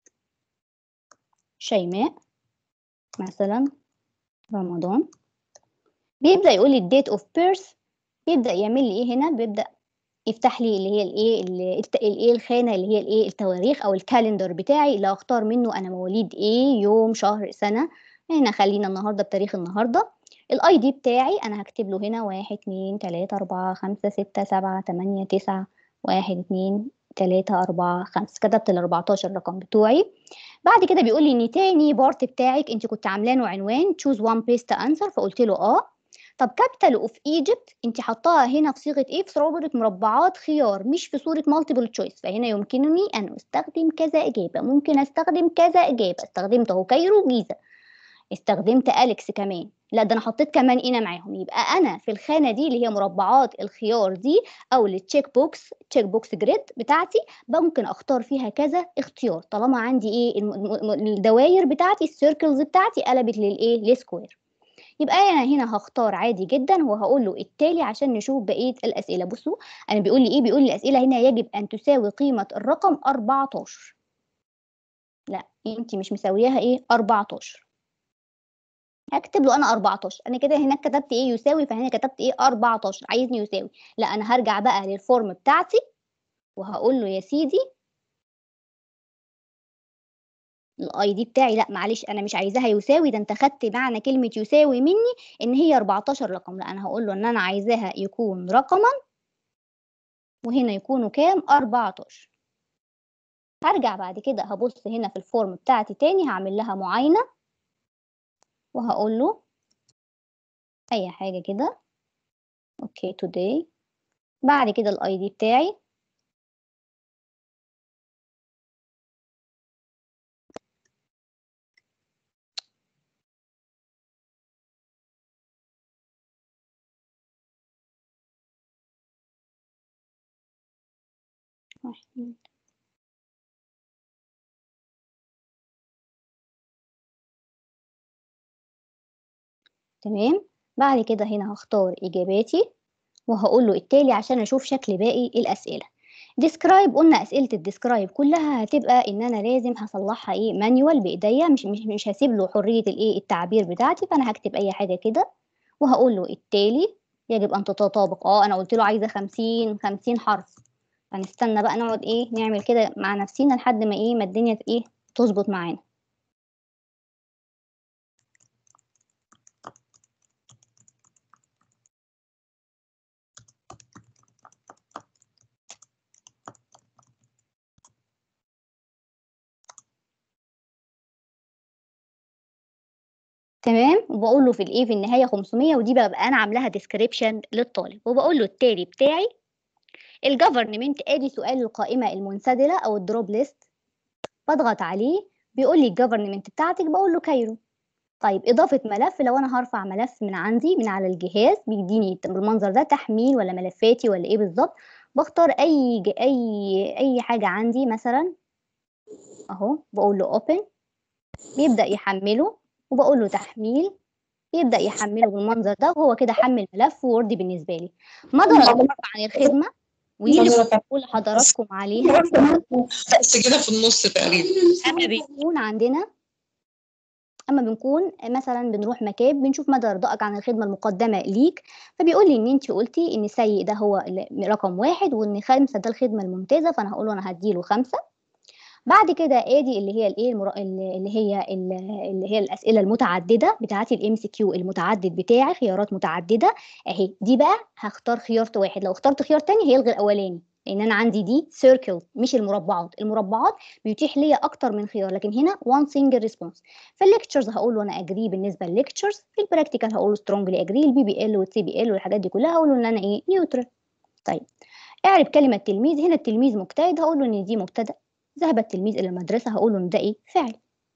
شيماء مثلا رمضان بيبدا يقول لي الديت اوف بيرث بيبدا يعمل لي ايه هنا بيبدا يفتح لي اللي هي الايه الايه الخانه اللي هي الايه التواريخ او الكالندر بتاعي اللي اختار منه انا مواليد ايه يوم شهر سنه هنا خلينا النهارده بتاريخ النهارده الاي دي بتاعي انا هكتب له هنا واحد اتنين تلاتة اربعة خمسة ستة سبعة تمانية تسعة واحد اتنين تلاتة أربعة خمسة كتبت ال 14 رقم بتوعي بعد كده بيقول لي ان تاني بارت بتاعك انت كنت عاملانه عنوان choose one best answer فقلت له اه طب كابيتال اوف ايجيبت انت حطاها هنا في صيغه ايه في صوره مربعات خيار مش في صوره مالتيبل تشويس فهنا يمكنني ان استخدم كذا اجابه ممكن استخدم كذا اجابه استخدمت اهو كايرو جيزه استخدمت اليكس كمان لا ده انا حطيت كمان انا معاهم يبقى انا في الخانه دي اللي هي مربعات الخيار دي او التشيك بوكس تشيك بوكس جريد بتاعتي ممكن اختار فيها كذا اختيار طالما عندي ايه الدوائر بتاعتي السيركلز بتاعتي قلبت للايه لسكوير يبقى انا هنا هختار عادي جدا وهقول له التالي عشان نشوف بقيه الاسئله بصوا انا بيقول لي ايه بيقول لي الاسئله هنا يجب ان تساوي قيمه الرقم 14 لا انت مش مساوياها ايه 14 هكتب له انا 14 انا كده هناك كتبت ايه يساوي فهنا كتبت ايه 14 عايزني يساوي لا انا هرجع بقى للفورم بتاعتي وهقول له يا سيدي الاي دي بتاعي لا معلش انا مش عايزاها يساوي ده انت خدت معنى كلمه يساوي مني ان هي 14 رقم لا انا هقول له ان انا عايزاها يكون رقما وهنا يكونوا كام 14 هرجع بعد كده هبص هنا في الفورم بتاعتي تاني هعمل لها معاينه وهقول له اي حاجه كده اوكي today بعد كده الاي دي بتاعي واحد تمام بعد كده هنا هختار إجاباتي وهقول له التالي عشان أشوف شكل باقي الأسئلة describe قلنا أسئلة الديسكرايب كلها هتبقى إن أنا لازم هصلحها إيه مانيوال بإيديا مش مش مش هسيب له حرية الإيه التعبير بتاعتي فأنا هكتب أي حاجة كده وهقول له التالي يجب أن تتطابق أه أنا قلت له عايزة خمسين خمسين حرف فنستنى بقى نقعد إيه نعمل كده مع نفسينا لحد ما إيه ما الدنيا إيه تظبط معانا تمام وبقول له في الايه في النهايه 500 ودي ببقى انا عاملاها ديسكريبشن للطالب وبقول له التالي بتاعي الجفرنمنت ادي سؤال القائمه المنسدله او الدروب ليست بضغط عليه بيقول لي الجفرنمنت بتاعتك بقول له كايرو طيب اضافه ملف لو انا هرفع ملف من عندي من على الجهاز بيديني بالمنظر ده تحميل ولا ملفاتي ولا ايه بالظبط بختار اي اي اي حاجه عندي مثلا اهو بقول له اوبن بيبدا يحمله وبقول له تحميل يبدأ يحمله بالمنظر ده وهو كده حمل ملف وورد بالنسبة لي مدى الأطراف عن الخدمة ودي اللي بقول لحضراتكم عليها بس كده في النص تقريبا أما بيكون عندنا أما بنكون مثلا بنروح مكاب بنشوف مدى رضائك عن الخدمة المقدمة ليك فبيقول لي إن أنت قلتي إن سيء ده هو رقم واحد وإن خمسة ده الخدمة الممتازة فأنا هقول له أنا هديله خمسة بعد كده ادي اللي هي الايه المر... اللي هي اللي هي الاسئله المتعدده بتاعتي الام سي كيو المتعدد بتاعي خيارات متعدده اهي دي بقى هختار خيار واحد لو اخترت خيار تاني هيلغي الاولاني لان انا عندي دي سيركل مش المربعات المربعات بيتيح ليا اكتر من خيار لكن هنا وان سنجل ريسبونس في الليكتشرز هقول له انا اجري بالنسبه للليكتشرز في البراكتيكال هقول له سترونجلي اجري البي بي ال والسي بي ال والحاجات دي كلها هقول له ان انا ايه نيوترال طيب اعرف كلمه تلميذ هنا التلميذ مجتهد هقول له ان دي مبتدا ذهب التلميذ إلى المدرسة هقول له إن ده إيه فعل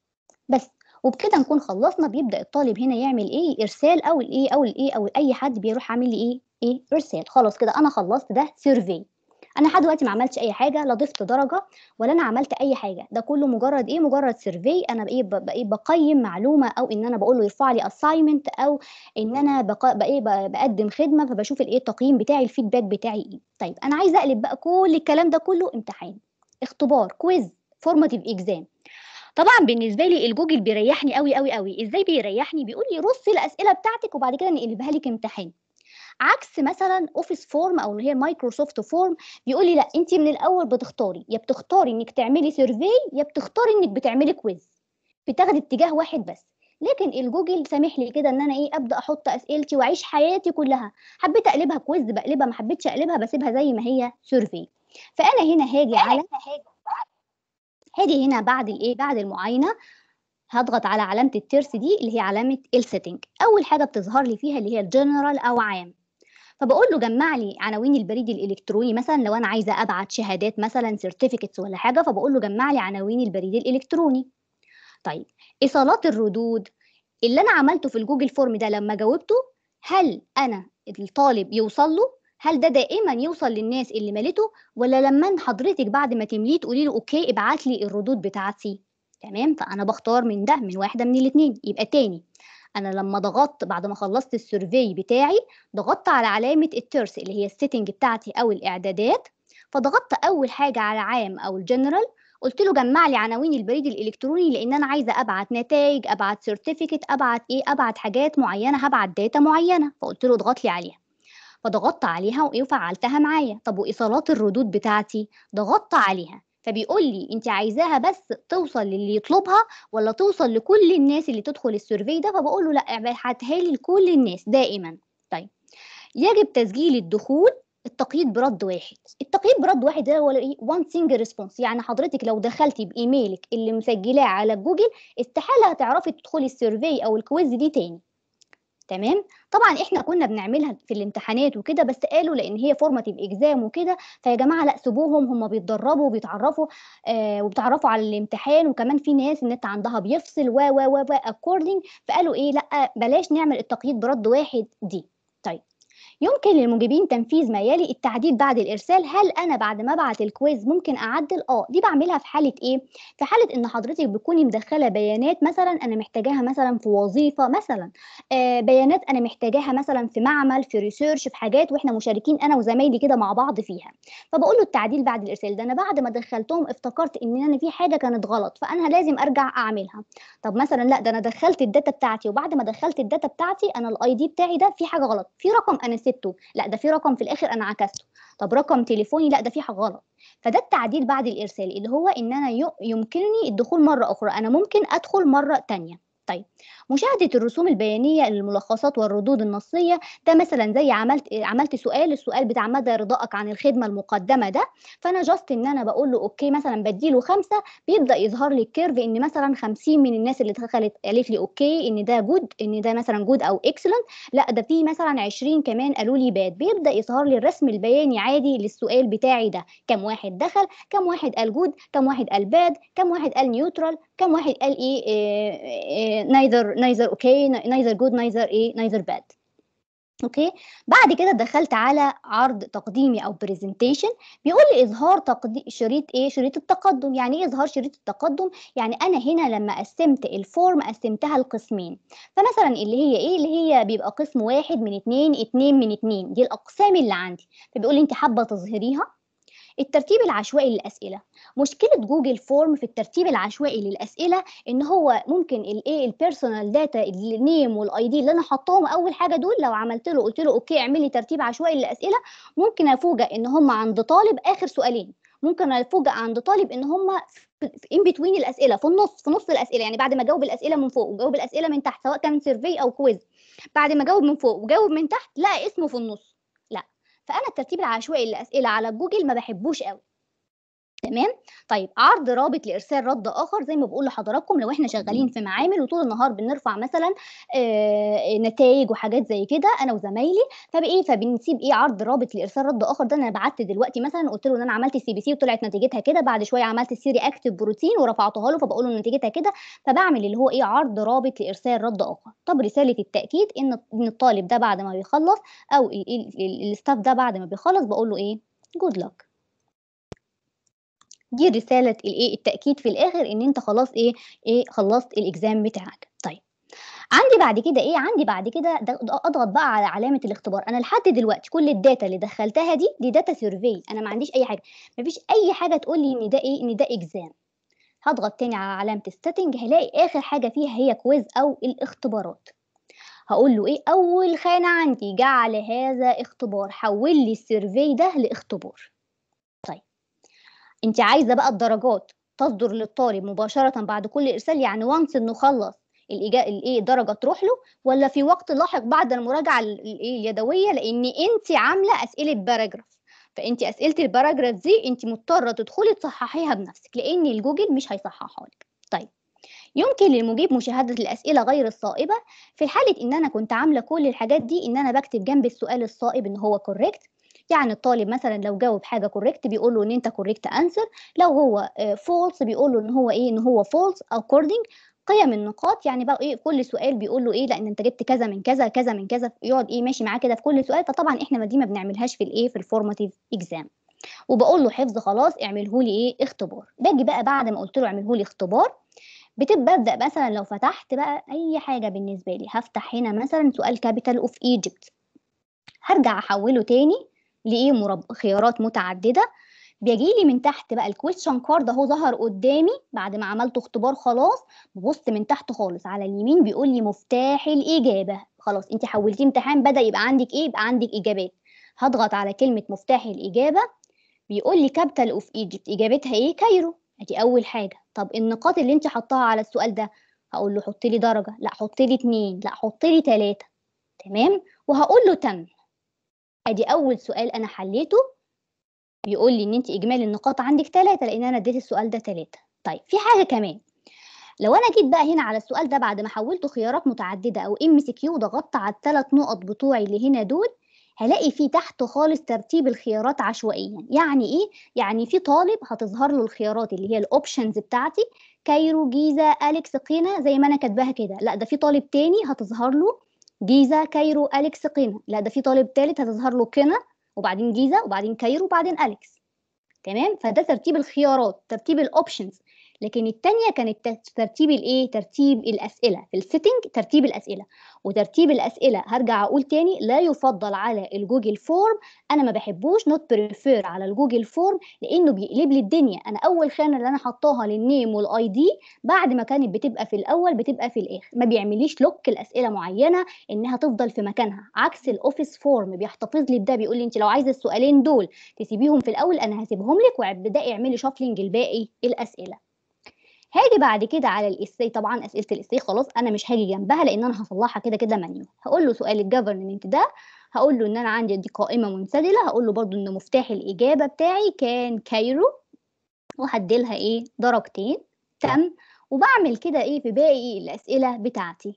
بس وبكده نكون خلصنا بيبدأ الطالب هنا يعمل إيه إرسال أو الإيه أو الإيه أو أي حد بيروح عامل لي إيه إيه إرسال خلاص كده أنا خلصت ده سيرفي أنا لحد دلوقتي ما عملتش أي حاجة لا ضفت درجة ولا أنا عملت أي حاجة ده كله مجرد إيه مجرد سيرفي أنا بإيه بإيه بقيم معلومة أو إن أنا بقول له يرفع لي أساينمنت أو إن أنا بق... بإيه بقدم خدمة فبشوف الإيه التقييم بتاعي الفيدباك بتاعي إيه طيب أنا عايزة أقلب بقى كل الكلام ده كله امتحان اختبار كويز فورماتيف اكزام طبعا بالنسبه لي الجوجل بيريحني قوي قوي قوي ازاي بيريحني بيقول لي رصي الاسئله بتاعتك وبعد كده نقلبها لك امتحان عكس مثلا اوفيس فورم او اللي هي مايكروسوفت فورم بيقول لي لا انت من الاول بتختاري يا بتختاري انك تعملي سيرفي يا بتختاري انك بتعملي كويز بتاخدي اتجاه واحد بس لكن الجوجل سامح لي كده ان انا ايه ابدا احط اسئلتي واعيش حياتي كلها حبيت اقلبها كويز بقلبها ما حبيتش اقلبها بسيبها زي ما هي سيرفي فانا هنا هاجي على هاجي هنا بعد الايه بعد المعاينه هضغط على علامه الترس دي اللي هي علامه السيتنج اول حاجه بتظهر لي فيها اللي هي الجنرال او عام فبقول له جمع لي عناوين البريد الالكتروني مثلا لو انا عايزه ابعت شهادات مثلا سيرتيفيكتس ولا حاجه فبقول له جمع لي عناوين البريد الالكتروني طيب ايصالات الردود اللي انا عملته في الجوجل فورم ده لما جاوبته هل انا الطالب يوصل له هل ده دائما يوصل للناس اللي ملته ولا لما حضرتك بعد ما تمليه تقولي له اوكي ابعت لي الردود بتاعتي تمام فانا بختار من ده من واحده من الاثنين يبقى تاني انا لما ضغطت بعد ما خلصت السيرفي بتاعي ضغطت على علامه الترس اللي هي السيتنج بتاعتي او الاعدادات فضغطت اول حاجه على عام او الجنرال قلت له جمع لي عناوين البريد الالكتروني لان انا عايزه ابعت نتائج ابعت سيرتيفيكت ابعت ايه ابعت حاجات معينه هبعت داتا معينه فقلت له اضغط لي عليها فضغطت عليها وايه وفعلتها معايا طب وايصالات الردود بتاعتي ضغطت عليها فبيقول لي انت عايزاها بس توصل للي يطلبها ولا توصل لكل الناس اللي تدخل السيرفي ده فبقول له لا ابعتها لي لكل الناس دائما طيب يجب تسجيل الدخول التقييد برد واحد التقييد برد واحد ده هو ايه وان سنجل ريسبونس يعني حضرتك لو دخلتي بايميلك اللي مسجلاه على جوجل استحاله هتعرفي تدخلي السيرفي او الكويز دي تاني تمام طبعا احنا كنا بنعملها في الامتحانات وكده بس قالوا لان هي فورماتيف اكزام وكده فيا جماعه لا سيبوهم هم بيتدربوا وبيتعرفوا آه وبيتعرفوا على الامتحان وكمان في ناس النت عندها بيفصل و و و اكوردنج فقالوا ايه لا بلاش نعمل التقييد برد واحد دي طيب يمكن للمجيبين تنفيذ ما يلي التعديل بعد الارسال هل انا بعد ما ابعت الكويز ممكن اعدل اه دي بعملها في حاله ايه في حاله ان حضرتك بتكوني مدخله بيانات مثلا انا محتاجاها مثلا في وظيفه مثلا آه بيانات انا محتاجاها مثلا في معمل في ريسيرش في حاجات واحنا مشاركين انا وزمايلي كده مع بعض فيها فبقول له التعديل بعد الارسال ده انا بعد ما دخلتهم افتكرت ان انا في حاجه كانت غلط فانا لازم ارجع اعملها طب مثلا لا ده انا دخلت الداتا بتاعتي وبعد ما دخلت الداتا بتاعتي انا الاي دي بتاعي ده في حاجه غلط في رقم انا سبته لا ده في رقم في الاخر انا عكسته طب رقم تليفوني لا ده في حاجه غلط فده التعديل بعد الارسال اللي هو ان انا يمكنني الدخول مره اخرى انا ممكن ادخل مره تانية طيب مشاهدة الرسوم البيانية للملخصات والردود النصية ده مثلا زي عملت عملت سؤال السؤال بتاع مدى رضائك عن الخدمة المقدمة ده فأنا جاست إن أنا بقول له أوكي مثلا بديله خمسة بيبدأ يظهر لي الكيرف إن مثلا 50 من الناس اللي دخلت قالت لي أوكي إن ده جود إن ده مثلا جود أو إكسلنت لا ده في مثلا 20 كمان قالوا لي باد بيبدأ يظهر لي الرسم البياني عادي للسؤال بتاعي ده كم واحد دخل كم واحد قال جود كم واحد قال باد كم واحد قال نيوترال كم واحد قال إيه, إيه, إيه neither neither okay neither good neither ايه neither bad اوكي بعد كده دخلت على عرض تقديمي او برزنتيشن بيقول لي اظهار تقديم شريط ايه شريط التقدم يعني ايه اظهار شريط التقدم يعني انا هنا لما قسمت الفورم قسمتها لقسمين فمثلا اللي هي ايه اللي هي بيبقى قسم واحد من اتنين اتنين من اتنين دي الاقسام اللي عندي فبيقول لي انت حابه تظهريها الترتيب العشوائي للاسئله مشكله جوجل فورم في الترتيب العشوائي للاسئله ان هو ممكن الايه البيرسونال داتا النيم والاي دي اللي انا حطاهم اول حاجه دول لو عملت له قلت له اوكي اعمل لي ترتيب عشوائي للاسئله ممكن افوجئ ان هم عند طالب اخر سؤالين ممكن افوجئ عند طالب ان هم ان بتوين الاسئله في النص في نص الاسئله يعني بعد ما جاوب الاسئله من فوق وجاوب الاسئله من تحت سواء كان سيرفي او كويز بعد ما جاوب من فوق وجاوب من تحت لقى اسمه في النص لا فانا الترتيب العشوائي للاسئله على جوجل ما بحبوش قوي تمام طيب عرض رابط لارسال رد اخر زي ما بقول لحضراتكم لو احنا شغالين في معامل وطول النهار بنرفع مثلا آه نتائج وحاجات زي كده انا وزمايلي فبايه فبنسيب ايه عرض رابط لارسال رد اخر ده انا بعت دلوقتي مثلا قلت له ان انا عملت السي بي سي وطلعت نتيجتها كده بعد شويه عملت السيري اكتف بروتين ورفعتها له فبقول له نتيجتها كده فبعمل اللي هو ايه عرض رابط لارسال رد اخر طب رساله التاكيد ان ان الطالب ده بعد ما بيخلص او الستاف ده بعد ما بيخلص بقول له ايه جود لك دي رساله الايه التاكيد في الاخر ان انت خلاص ايه ايه خلصت الاكزام بتاعك طيب عندي بعد كده ايه عندي بعد كده اضغط بقى على علامه الاختبار انا لحد دلوقتي كل الداتا اللي دخلتها دي دي داتا سيرفي انا ما عنديش اي حاجه ما فيش اي حاجه تقول لي ان ده ايه ان ده اكزام هضغط تاني على علامة السيتنج هلاقي آخر حاجة فيها هي كويز أو الاختبارات هقول له إيه أول خانة عندي جعل هذا اختبار حول لي السيرفي ده لاختبار طيب أنت عايزة بقى الدرجات تصدر للطالب مباشرة بعد كل إرسال يعني وانس إنه خلص الإجا... الإيه الدرجة تروح له ولا في وقت لاحق بعد المراجعة الإيه اليدوية لأن أنت عاملة أسئلة باراجراف فانت اسئله الباراجراف دي انت مضطره تدخلي تصححيها بنفسك لان الجوجل مش هيصححها لك طيب يمكن للمجيب مشاهده الاسئله غير الصائبه في حاله ان انا كنت عامله كل الحاجات دي ان انا بكتب جنب السؤال الصائب ان هو كوريكت يعني الطالب مثلا لو جاوب حاجه كوريكت بيقول له ان انت كوريكت انسر لو هو فولس بيقول له ان هو ايه ان هو فولس اكوردنج قيم النقاط يعني بقى ايه كل سؤال بيقول له ايه لان انت جبت كذا من كذا كذا من كذا يقعد ايه ماشي معاه كده في كل سؤال فطبعا احنا دي ما بنعملهاش في الايه في الفورماتيف اكزام وبقول له حفظ خلاص اعمله لي ايه اختبار باجي بقى بعد ما قلت له اعمله لي اختبار بتبقى ابدا مثلا لو فتحت بقى اي حاجه بالنسبه لي هفتح هنا مثلا سؤال كابيتال اوف ايجيبت هرجع احوله تاني لايه مرب... خيارات متعدده بيجي لي من تحت بقى الكويستشن كارد اهو ظهر قدامي بعد ما عملت اختبار خلاص ببص من تحت خالص على اليمين بيقول لي مفتاح الاجابه خلاص انت حولتيه امتحان بدا يبقى عندك ايه يبقى عندك اجابات هضغط على كلمه مفتاح الاجابه بيقول لي كابيتال اوف ايجيبت اجابتها ايه كايرو ادي اول حاجه طب النقاط اللي انت حطاها على السؤال ده هقول له حط لي درجه لا حط لي اتنين لا حط لي تلاته تمام وهقول له تم ادي اول سؤال انا حليته بيقول لي ان انت اجمالي النقاط عندك ثلاثة لان انا اديت السؤال ده ثلاثة طيب في حاجه كمان لو انا جيت بقى هنا على السؤال ده بعد ما حولته خيارات متعدده او ام سي كيو ضغطت على الثلاث نقط بتوعي اللي هنا دول هلاقي في تحت خالص ترتيب الخيارات عشوائيا يعني ايه يعني في طالب هتظهر له الخيارات اللي هي الاوبشنز بتاعتي كايرو جيزه اليكس قنا زي ما انا كاتباها كده لا ده في طالب تاني هتظهر له جيزه كايرو اليكس قنا لا ده في طالب تالت هتظهر له قنا وبعدين جيزه وبعدين كايرو وبعدين اليكس تمام فده ترتيب الخيارات ترتيب الاوبشنز لكن التانية كانت ترتيب الايه ترتيب الاسئله في السيتنج ترتيب الاسئله وترتيب الاسئله هرجع اقول تاني لا يفضل على الجوجل فورم انا ما بحبوش نوت بريفير على الجوجل فورم لانه بيقلب لي الدنيا انا اول خانه اللي انا حطاها للنيم والاي دي بعد ما كانت بتبقى في الاول بتبقى في الاخر ما بيعمليش لوك الاسئله معينه انها تفضل في مكانها عكس الاوفيس فورم بيحتفظ لي بده بيقول لي انت لو عايزه السؤالين دول تسيبيهم في الاول انا هسيبهم لك وابداي اعملي شافلنج الباقي الاسئله هاجي بعد كده على الاساي طبعا اسئله الاساي خلاص انا مش هاجي جنبها لان انا هصلحها كده كده منيو هقول له سؤال الجفرمنت ده هقول له ان انا عندي دي قائمه منسدله هقول له برضو ان مفتاح الاجابه بتاعي كان كايرو وهديلها ايه درجتين تم وبعمل كده ايه في باقي الاسئله بتاعتي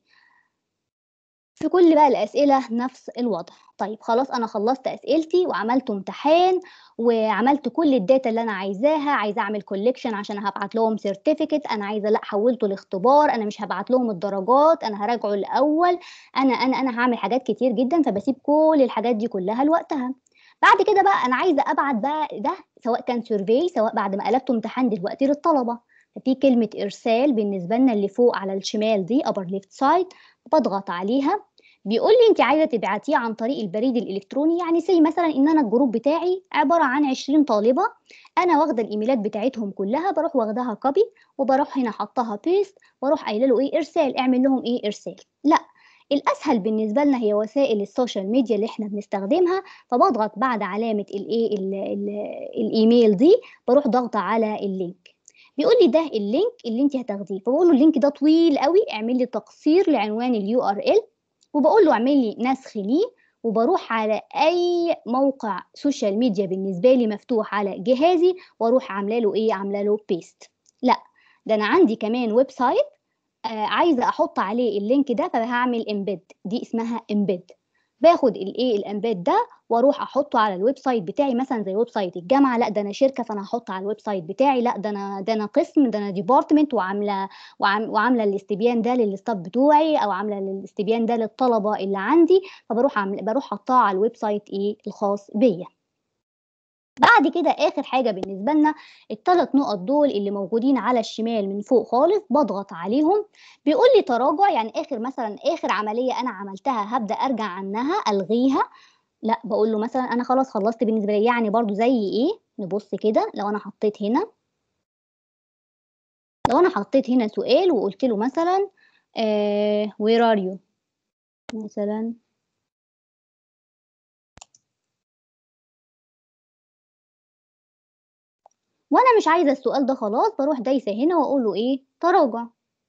في كل بقى الأسئلة نفس الوضع طيب خلاص أنا خلصت أسئلتي وعملت امتحان وعملت كل الداتا اللي أنا عايزاها عايزة أعمل كوليكشن عشان هبعت لهم سيرتيفيكت أنا عايزة لا حولته لاختبار أنا مش هبعت لهم الدرجات أنا هراجعه الأول أنا أنا أنا هعمل حاجات كتير جدا فبسيب كل الحاجات دي كلها لوقتها بعد كده بقى أنا عايزة أبعت بقى ده سواء كان سيرفي سواء بعد ما قلبته امتحان دلوقتي للطلبة ففي كلمة إرسال بالنسبة لنا اللي فوق على الشمال دي upper left side بضغط عليها بيقول لي انت عايزه تبعتيه عن طريق البريد الالكتروني يعني زي مثلا ان انا الجروب بتاعي عباره عن 20 طالبه انا واخده الايميلات بتاعتهم كلها بروح واخداها كوبي وبروح هنا حطها بيست واروح قايله له ايه ارسال اعمل لهم ايه ارسال لا الاسهل بالنسبه لنا هي وسائل السوشيال ميديا اللي احنا بنستخدمها فبضغط بعد علامه الايه الايميل دي بروح ضغطه على اللينك بيقول لي ده اللينك اللي انت هتاخديه فبقول له اللينك ده طويل قوي اعمل لي تقصير لعنوان اليو ار ال وبقول له اعمل لي نسخ ليه وبروح على اي موقع سوشيال ميديا بالنسبه لي مفتوح على جهازي واروح عامله له ايه عامله له بيست لا ده انا عندي كمان ويب سايت آه عايزه احط عليه اللينك ده فهعمل امبيد دي اسمها امبيد باخد الايه الامبيد ده واروح احطه على الويب سايت بتاعي مثلا زي ويب سايت الجامعه لا ده انا شركه فانا هحط على الويب سايت بتاعي لا ده انا ده انا قسم ده انا ديبارتمنت وعامله وعم وعامله الاستبيان ده للستاف بتوعي او عامله الاستبيان ده للطلبه اللي عندي فبروح عامله بروح حطاه على الويب سايت ايه الخاص بيا بعد كده اخر حاجه بالنسبه لنا الثلاث نقط دول اللي موجودين على الشمال من فوق خالص بضغط عليهم بيقول لي تراجع يعني اخر مثلا اخر عمليه انا عملتها هبدا ارجع عنها الغيها لا بقول له مثلا انا خلاص خلصت بالنسبه لي يعني برضو زي ايه نبص كده لو انا حطيت هنا لو انا حطيت هنا سؤال وقلت له مثلا آه where are you مثلا وانا مش عايزه السؤال ده خلاص بروح دايسه هنا واقول له ايه تراجع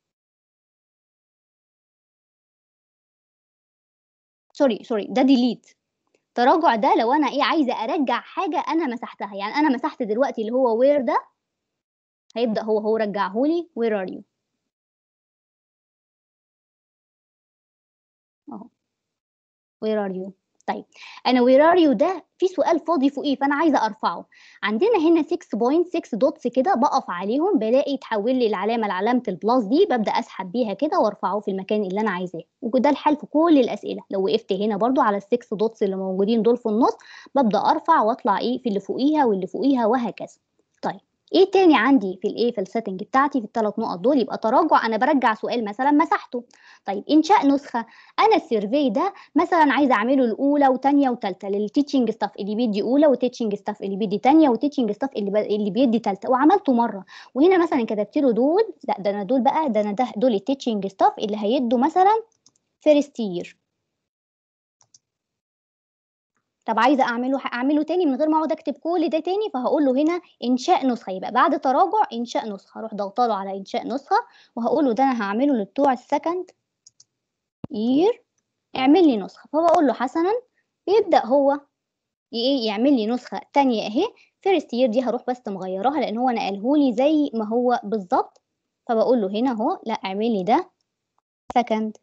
سوري سوري ده ديليت تراجع ده لو انا ايه عايزه ارجع حاجه انا مسحتها يعني انا مسحت دلوقتي اللي هو وير ده هيبدا هو هو رجعهولي وير ار يو اهو وير ار يو طيب انا وير ار يو ده في سؤال فاضي فوقيه فانا عايزه ارفعه عندنا هنا 6.6 دوتس كده بقف عليهم بلاقي تحول لي العلامه لعلامه البلاس دي ببدا اسحب بيها كده وارفعه في المكان اللي انا عايزاه وده الحل في كل الاسئله لو وقفت هنا برضو على السكس دوتس اللي موجودين دول في النص ببدا ارفع واطلع ايه في اللي فوقيها واللي فوقيها وهكذا طيب ايه تاني عندي في الايه في السيتنج بتاعتي في الثلاث نقط دول يبقى تراجع انا برجع سؤال مثلا مسحته طيب انشاء نسخه انا السيرفي ده مثلا عايزه اعمله الاولى وثانيه وثالثه للتيتشنج ستاف اللي بيدي اولى وتيتشنج ستاف اللي بيدي ثانيه وتيتشنج ستاف اللي ب... اللي بيدي ثالثه وعملته مره وهنا مثلا كتبت له دول لا ده انا دول بقى ده انا ده دول التيتشنج ستاف اللي هيدوا مثلا فيرست يير طب عايزه اعمله اعمله تاني من غير ما اقعد اكتب كل ده تاني فهقول له هنا انشاء نسخه يبقى بعد تراجع انشاء نسخه هروح ضغطه له على انشاء نسخه وهقول له ده انا هعمله لبتوع السكند يير اعمل لي نسخه فبقول له حسنا بيبدا هو ايه يعمل لي نسخه تانية اهي فيرست يير دي هروح بس مغيراها لان هو نقله لي زي ما هو بالظبط فبقول له هنا اهو لا اعمل لي ده سكند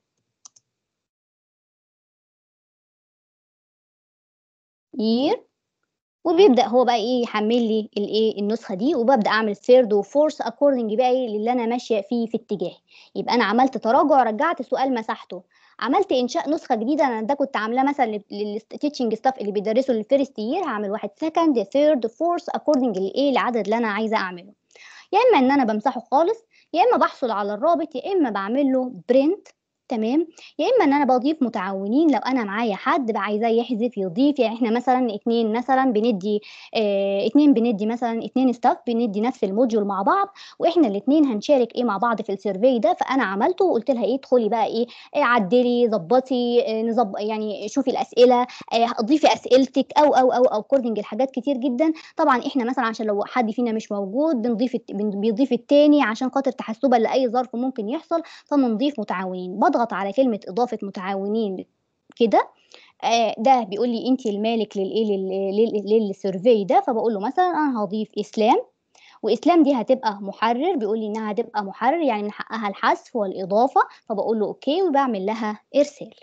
يير وبيبدا هو بقى ايه يحمل لي الايه النسخه دي وببدا اعمل ثيرد وفورث اكوردنج بقى ايه للي انا ماشيه فيه في اتجاه يبقى انا عملت تراجع رجعت السؤال مسحته عملت انشاء نسخه جديده انا ده كنت عاملاه مثلا للتيتشنج ستاف اللي بيدرسوا للفيرست يير هعمل واحد سكند ثيرد فورث اكوردنج لايه العدد اللي انا عايزه اعمله يا اما ان انا بمسحه خالص يا اما بحصل على الرابط يا اما بعمل له برنت تمام يا اما ان انا بضيف متعاونين لو انا معايا حد بقى عايزاه يحذف يضيف يعني احنا مثلا اتنين مثلا بندي اه اتنين بندي مثلا اتنين ستاف بندي نفس الموديول مع بعض واحنا الاتنين هنشارك ايه مع بعض في السيرفي ده فانا عملته وقلت لها ايه ادخلي بقى ايه, إيه عدلي ظبطي اه نظب يعني شوفي الاسئله اه ضيفي اسئلتك او او او او كوردنج الحاجات كتير جدا طبعا احنا مثلا عشان لو حد فينا مش موجود بنضيف بيضيف التاني عشان خاطر تحسبا لاي ظرف ممكن يحصل فبنضيف متعاونين بضغط اضغط على كلمه اضافه متعاونين كده آه ده بيقول لي انت المالك للايه للسيرفي ده فبقول له مثلا انا هضيف اسلام واسلام دي هتبقى محرر بيقول لي انها هتبقى محرر يعني من حقها الحذف والاضافه فبقول له اوكي وبعمل لها ارسال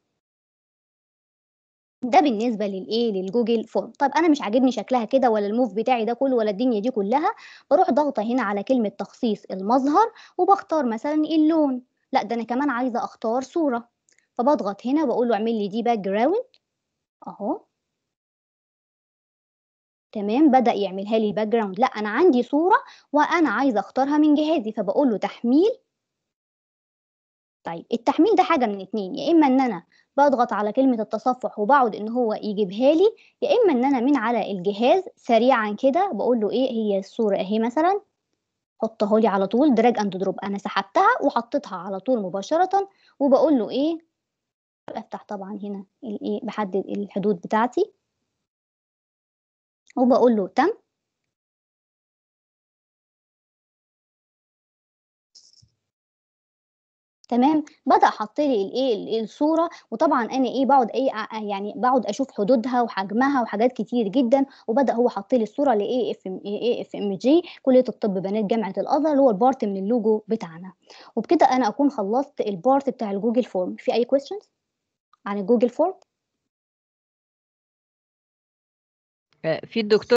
ده بالنسبة للإيه للجوجل فورم طب أنا مش عاجبني شكلها كده ولا الموف بتاعي ده كله ولا الدنيا دي كلها بروح ضغطة هنا على كلمة تخصيص المظهر وبختار مثلا اللون لا ده انا كمان عايزه اختار صوره فبضغط هنا بقول له اعمل لي دي باك جراوند اهو تمام بدا يعملها لي باك جراوند لا انا عندي صوره وانا عايزه اختارها من جهازي فبقول له تحميل طيب التحميل ده حاجه من اتنين يا اما ان انا بضغط على كلمه التصفح وبقعد ان هو يجيبها لي يا اما ان انا من على الجهاز سريعا كده بقول له ايه هي الصوره اهي مثلا حطها لي على طول دراج اند دروب انا سحبتها وحطيتها على طول مباشره وبقول له ايه بفتح طبعا هنا الايه بحدد الحدود بتاعتي وبقول له تم تمام بدا حط لي الايه الصوره وطبعا انا ايه بقعد ايه يعني بقعد اشوف حدودها وحجمها وحاجات كتير جدا وبدا هو حط لي الصوره لاي اف ام اي اف ام جي كليه الطب بنات جامعه الازهر اللي هو البارت من اللوجو بتاعنا وبكده انا اكون خلصت البارت بتاع الجوجل فورم في اي كويستشنز عن الجوجل فورم في الدكتور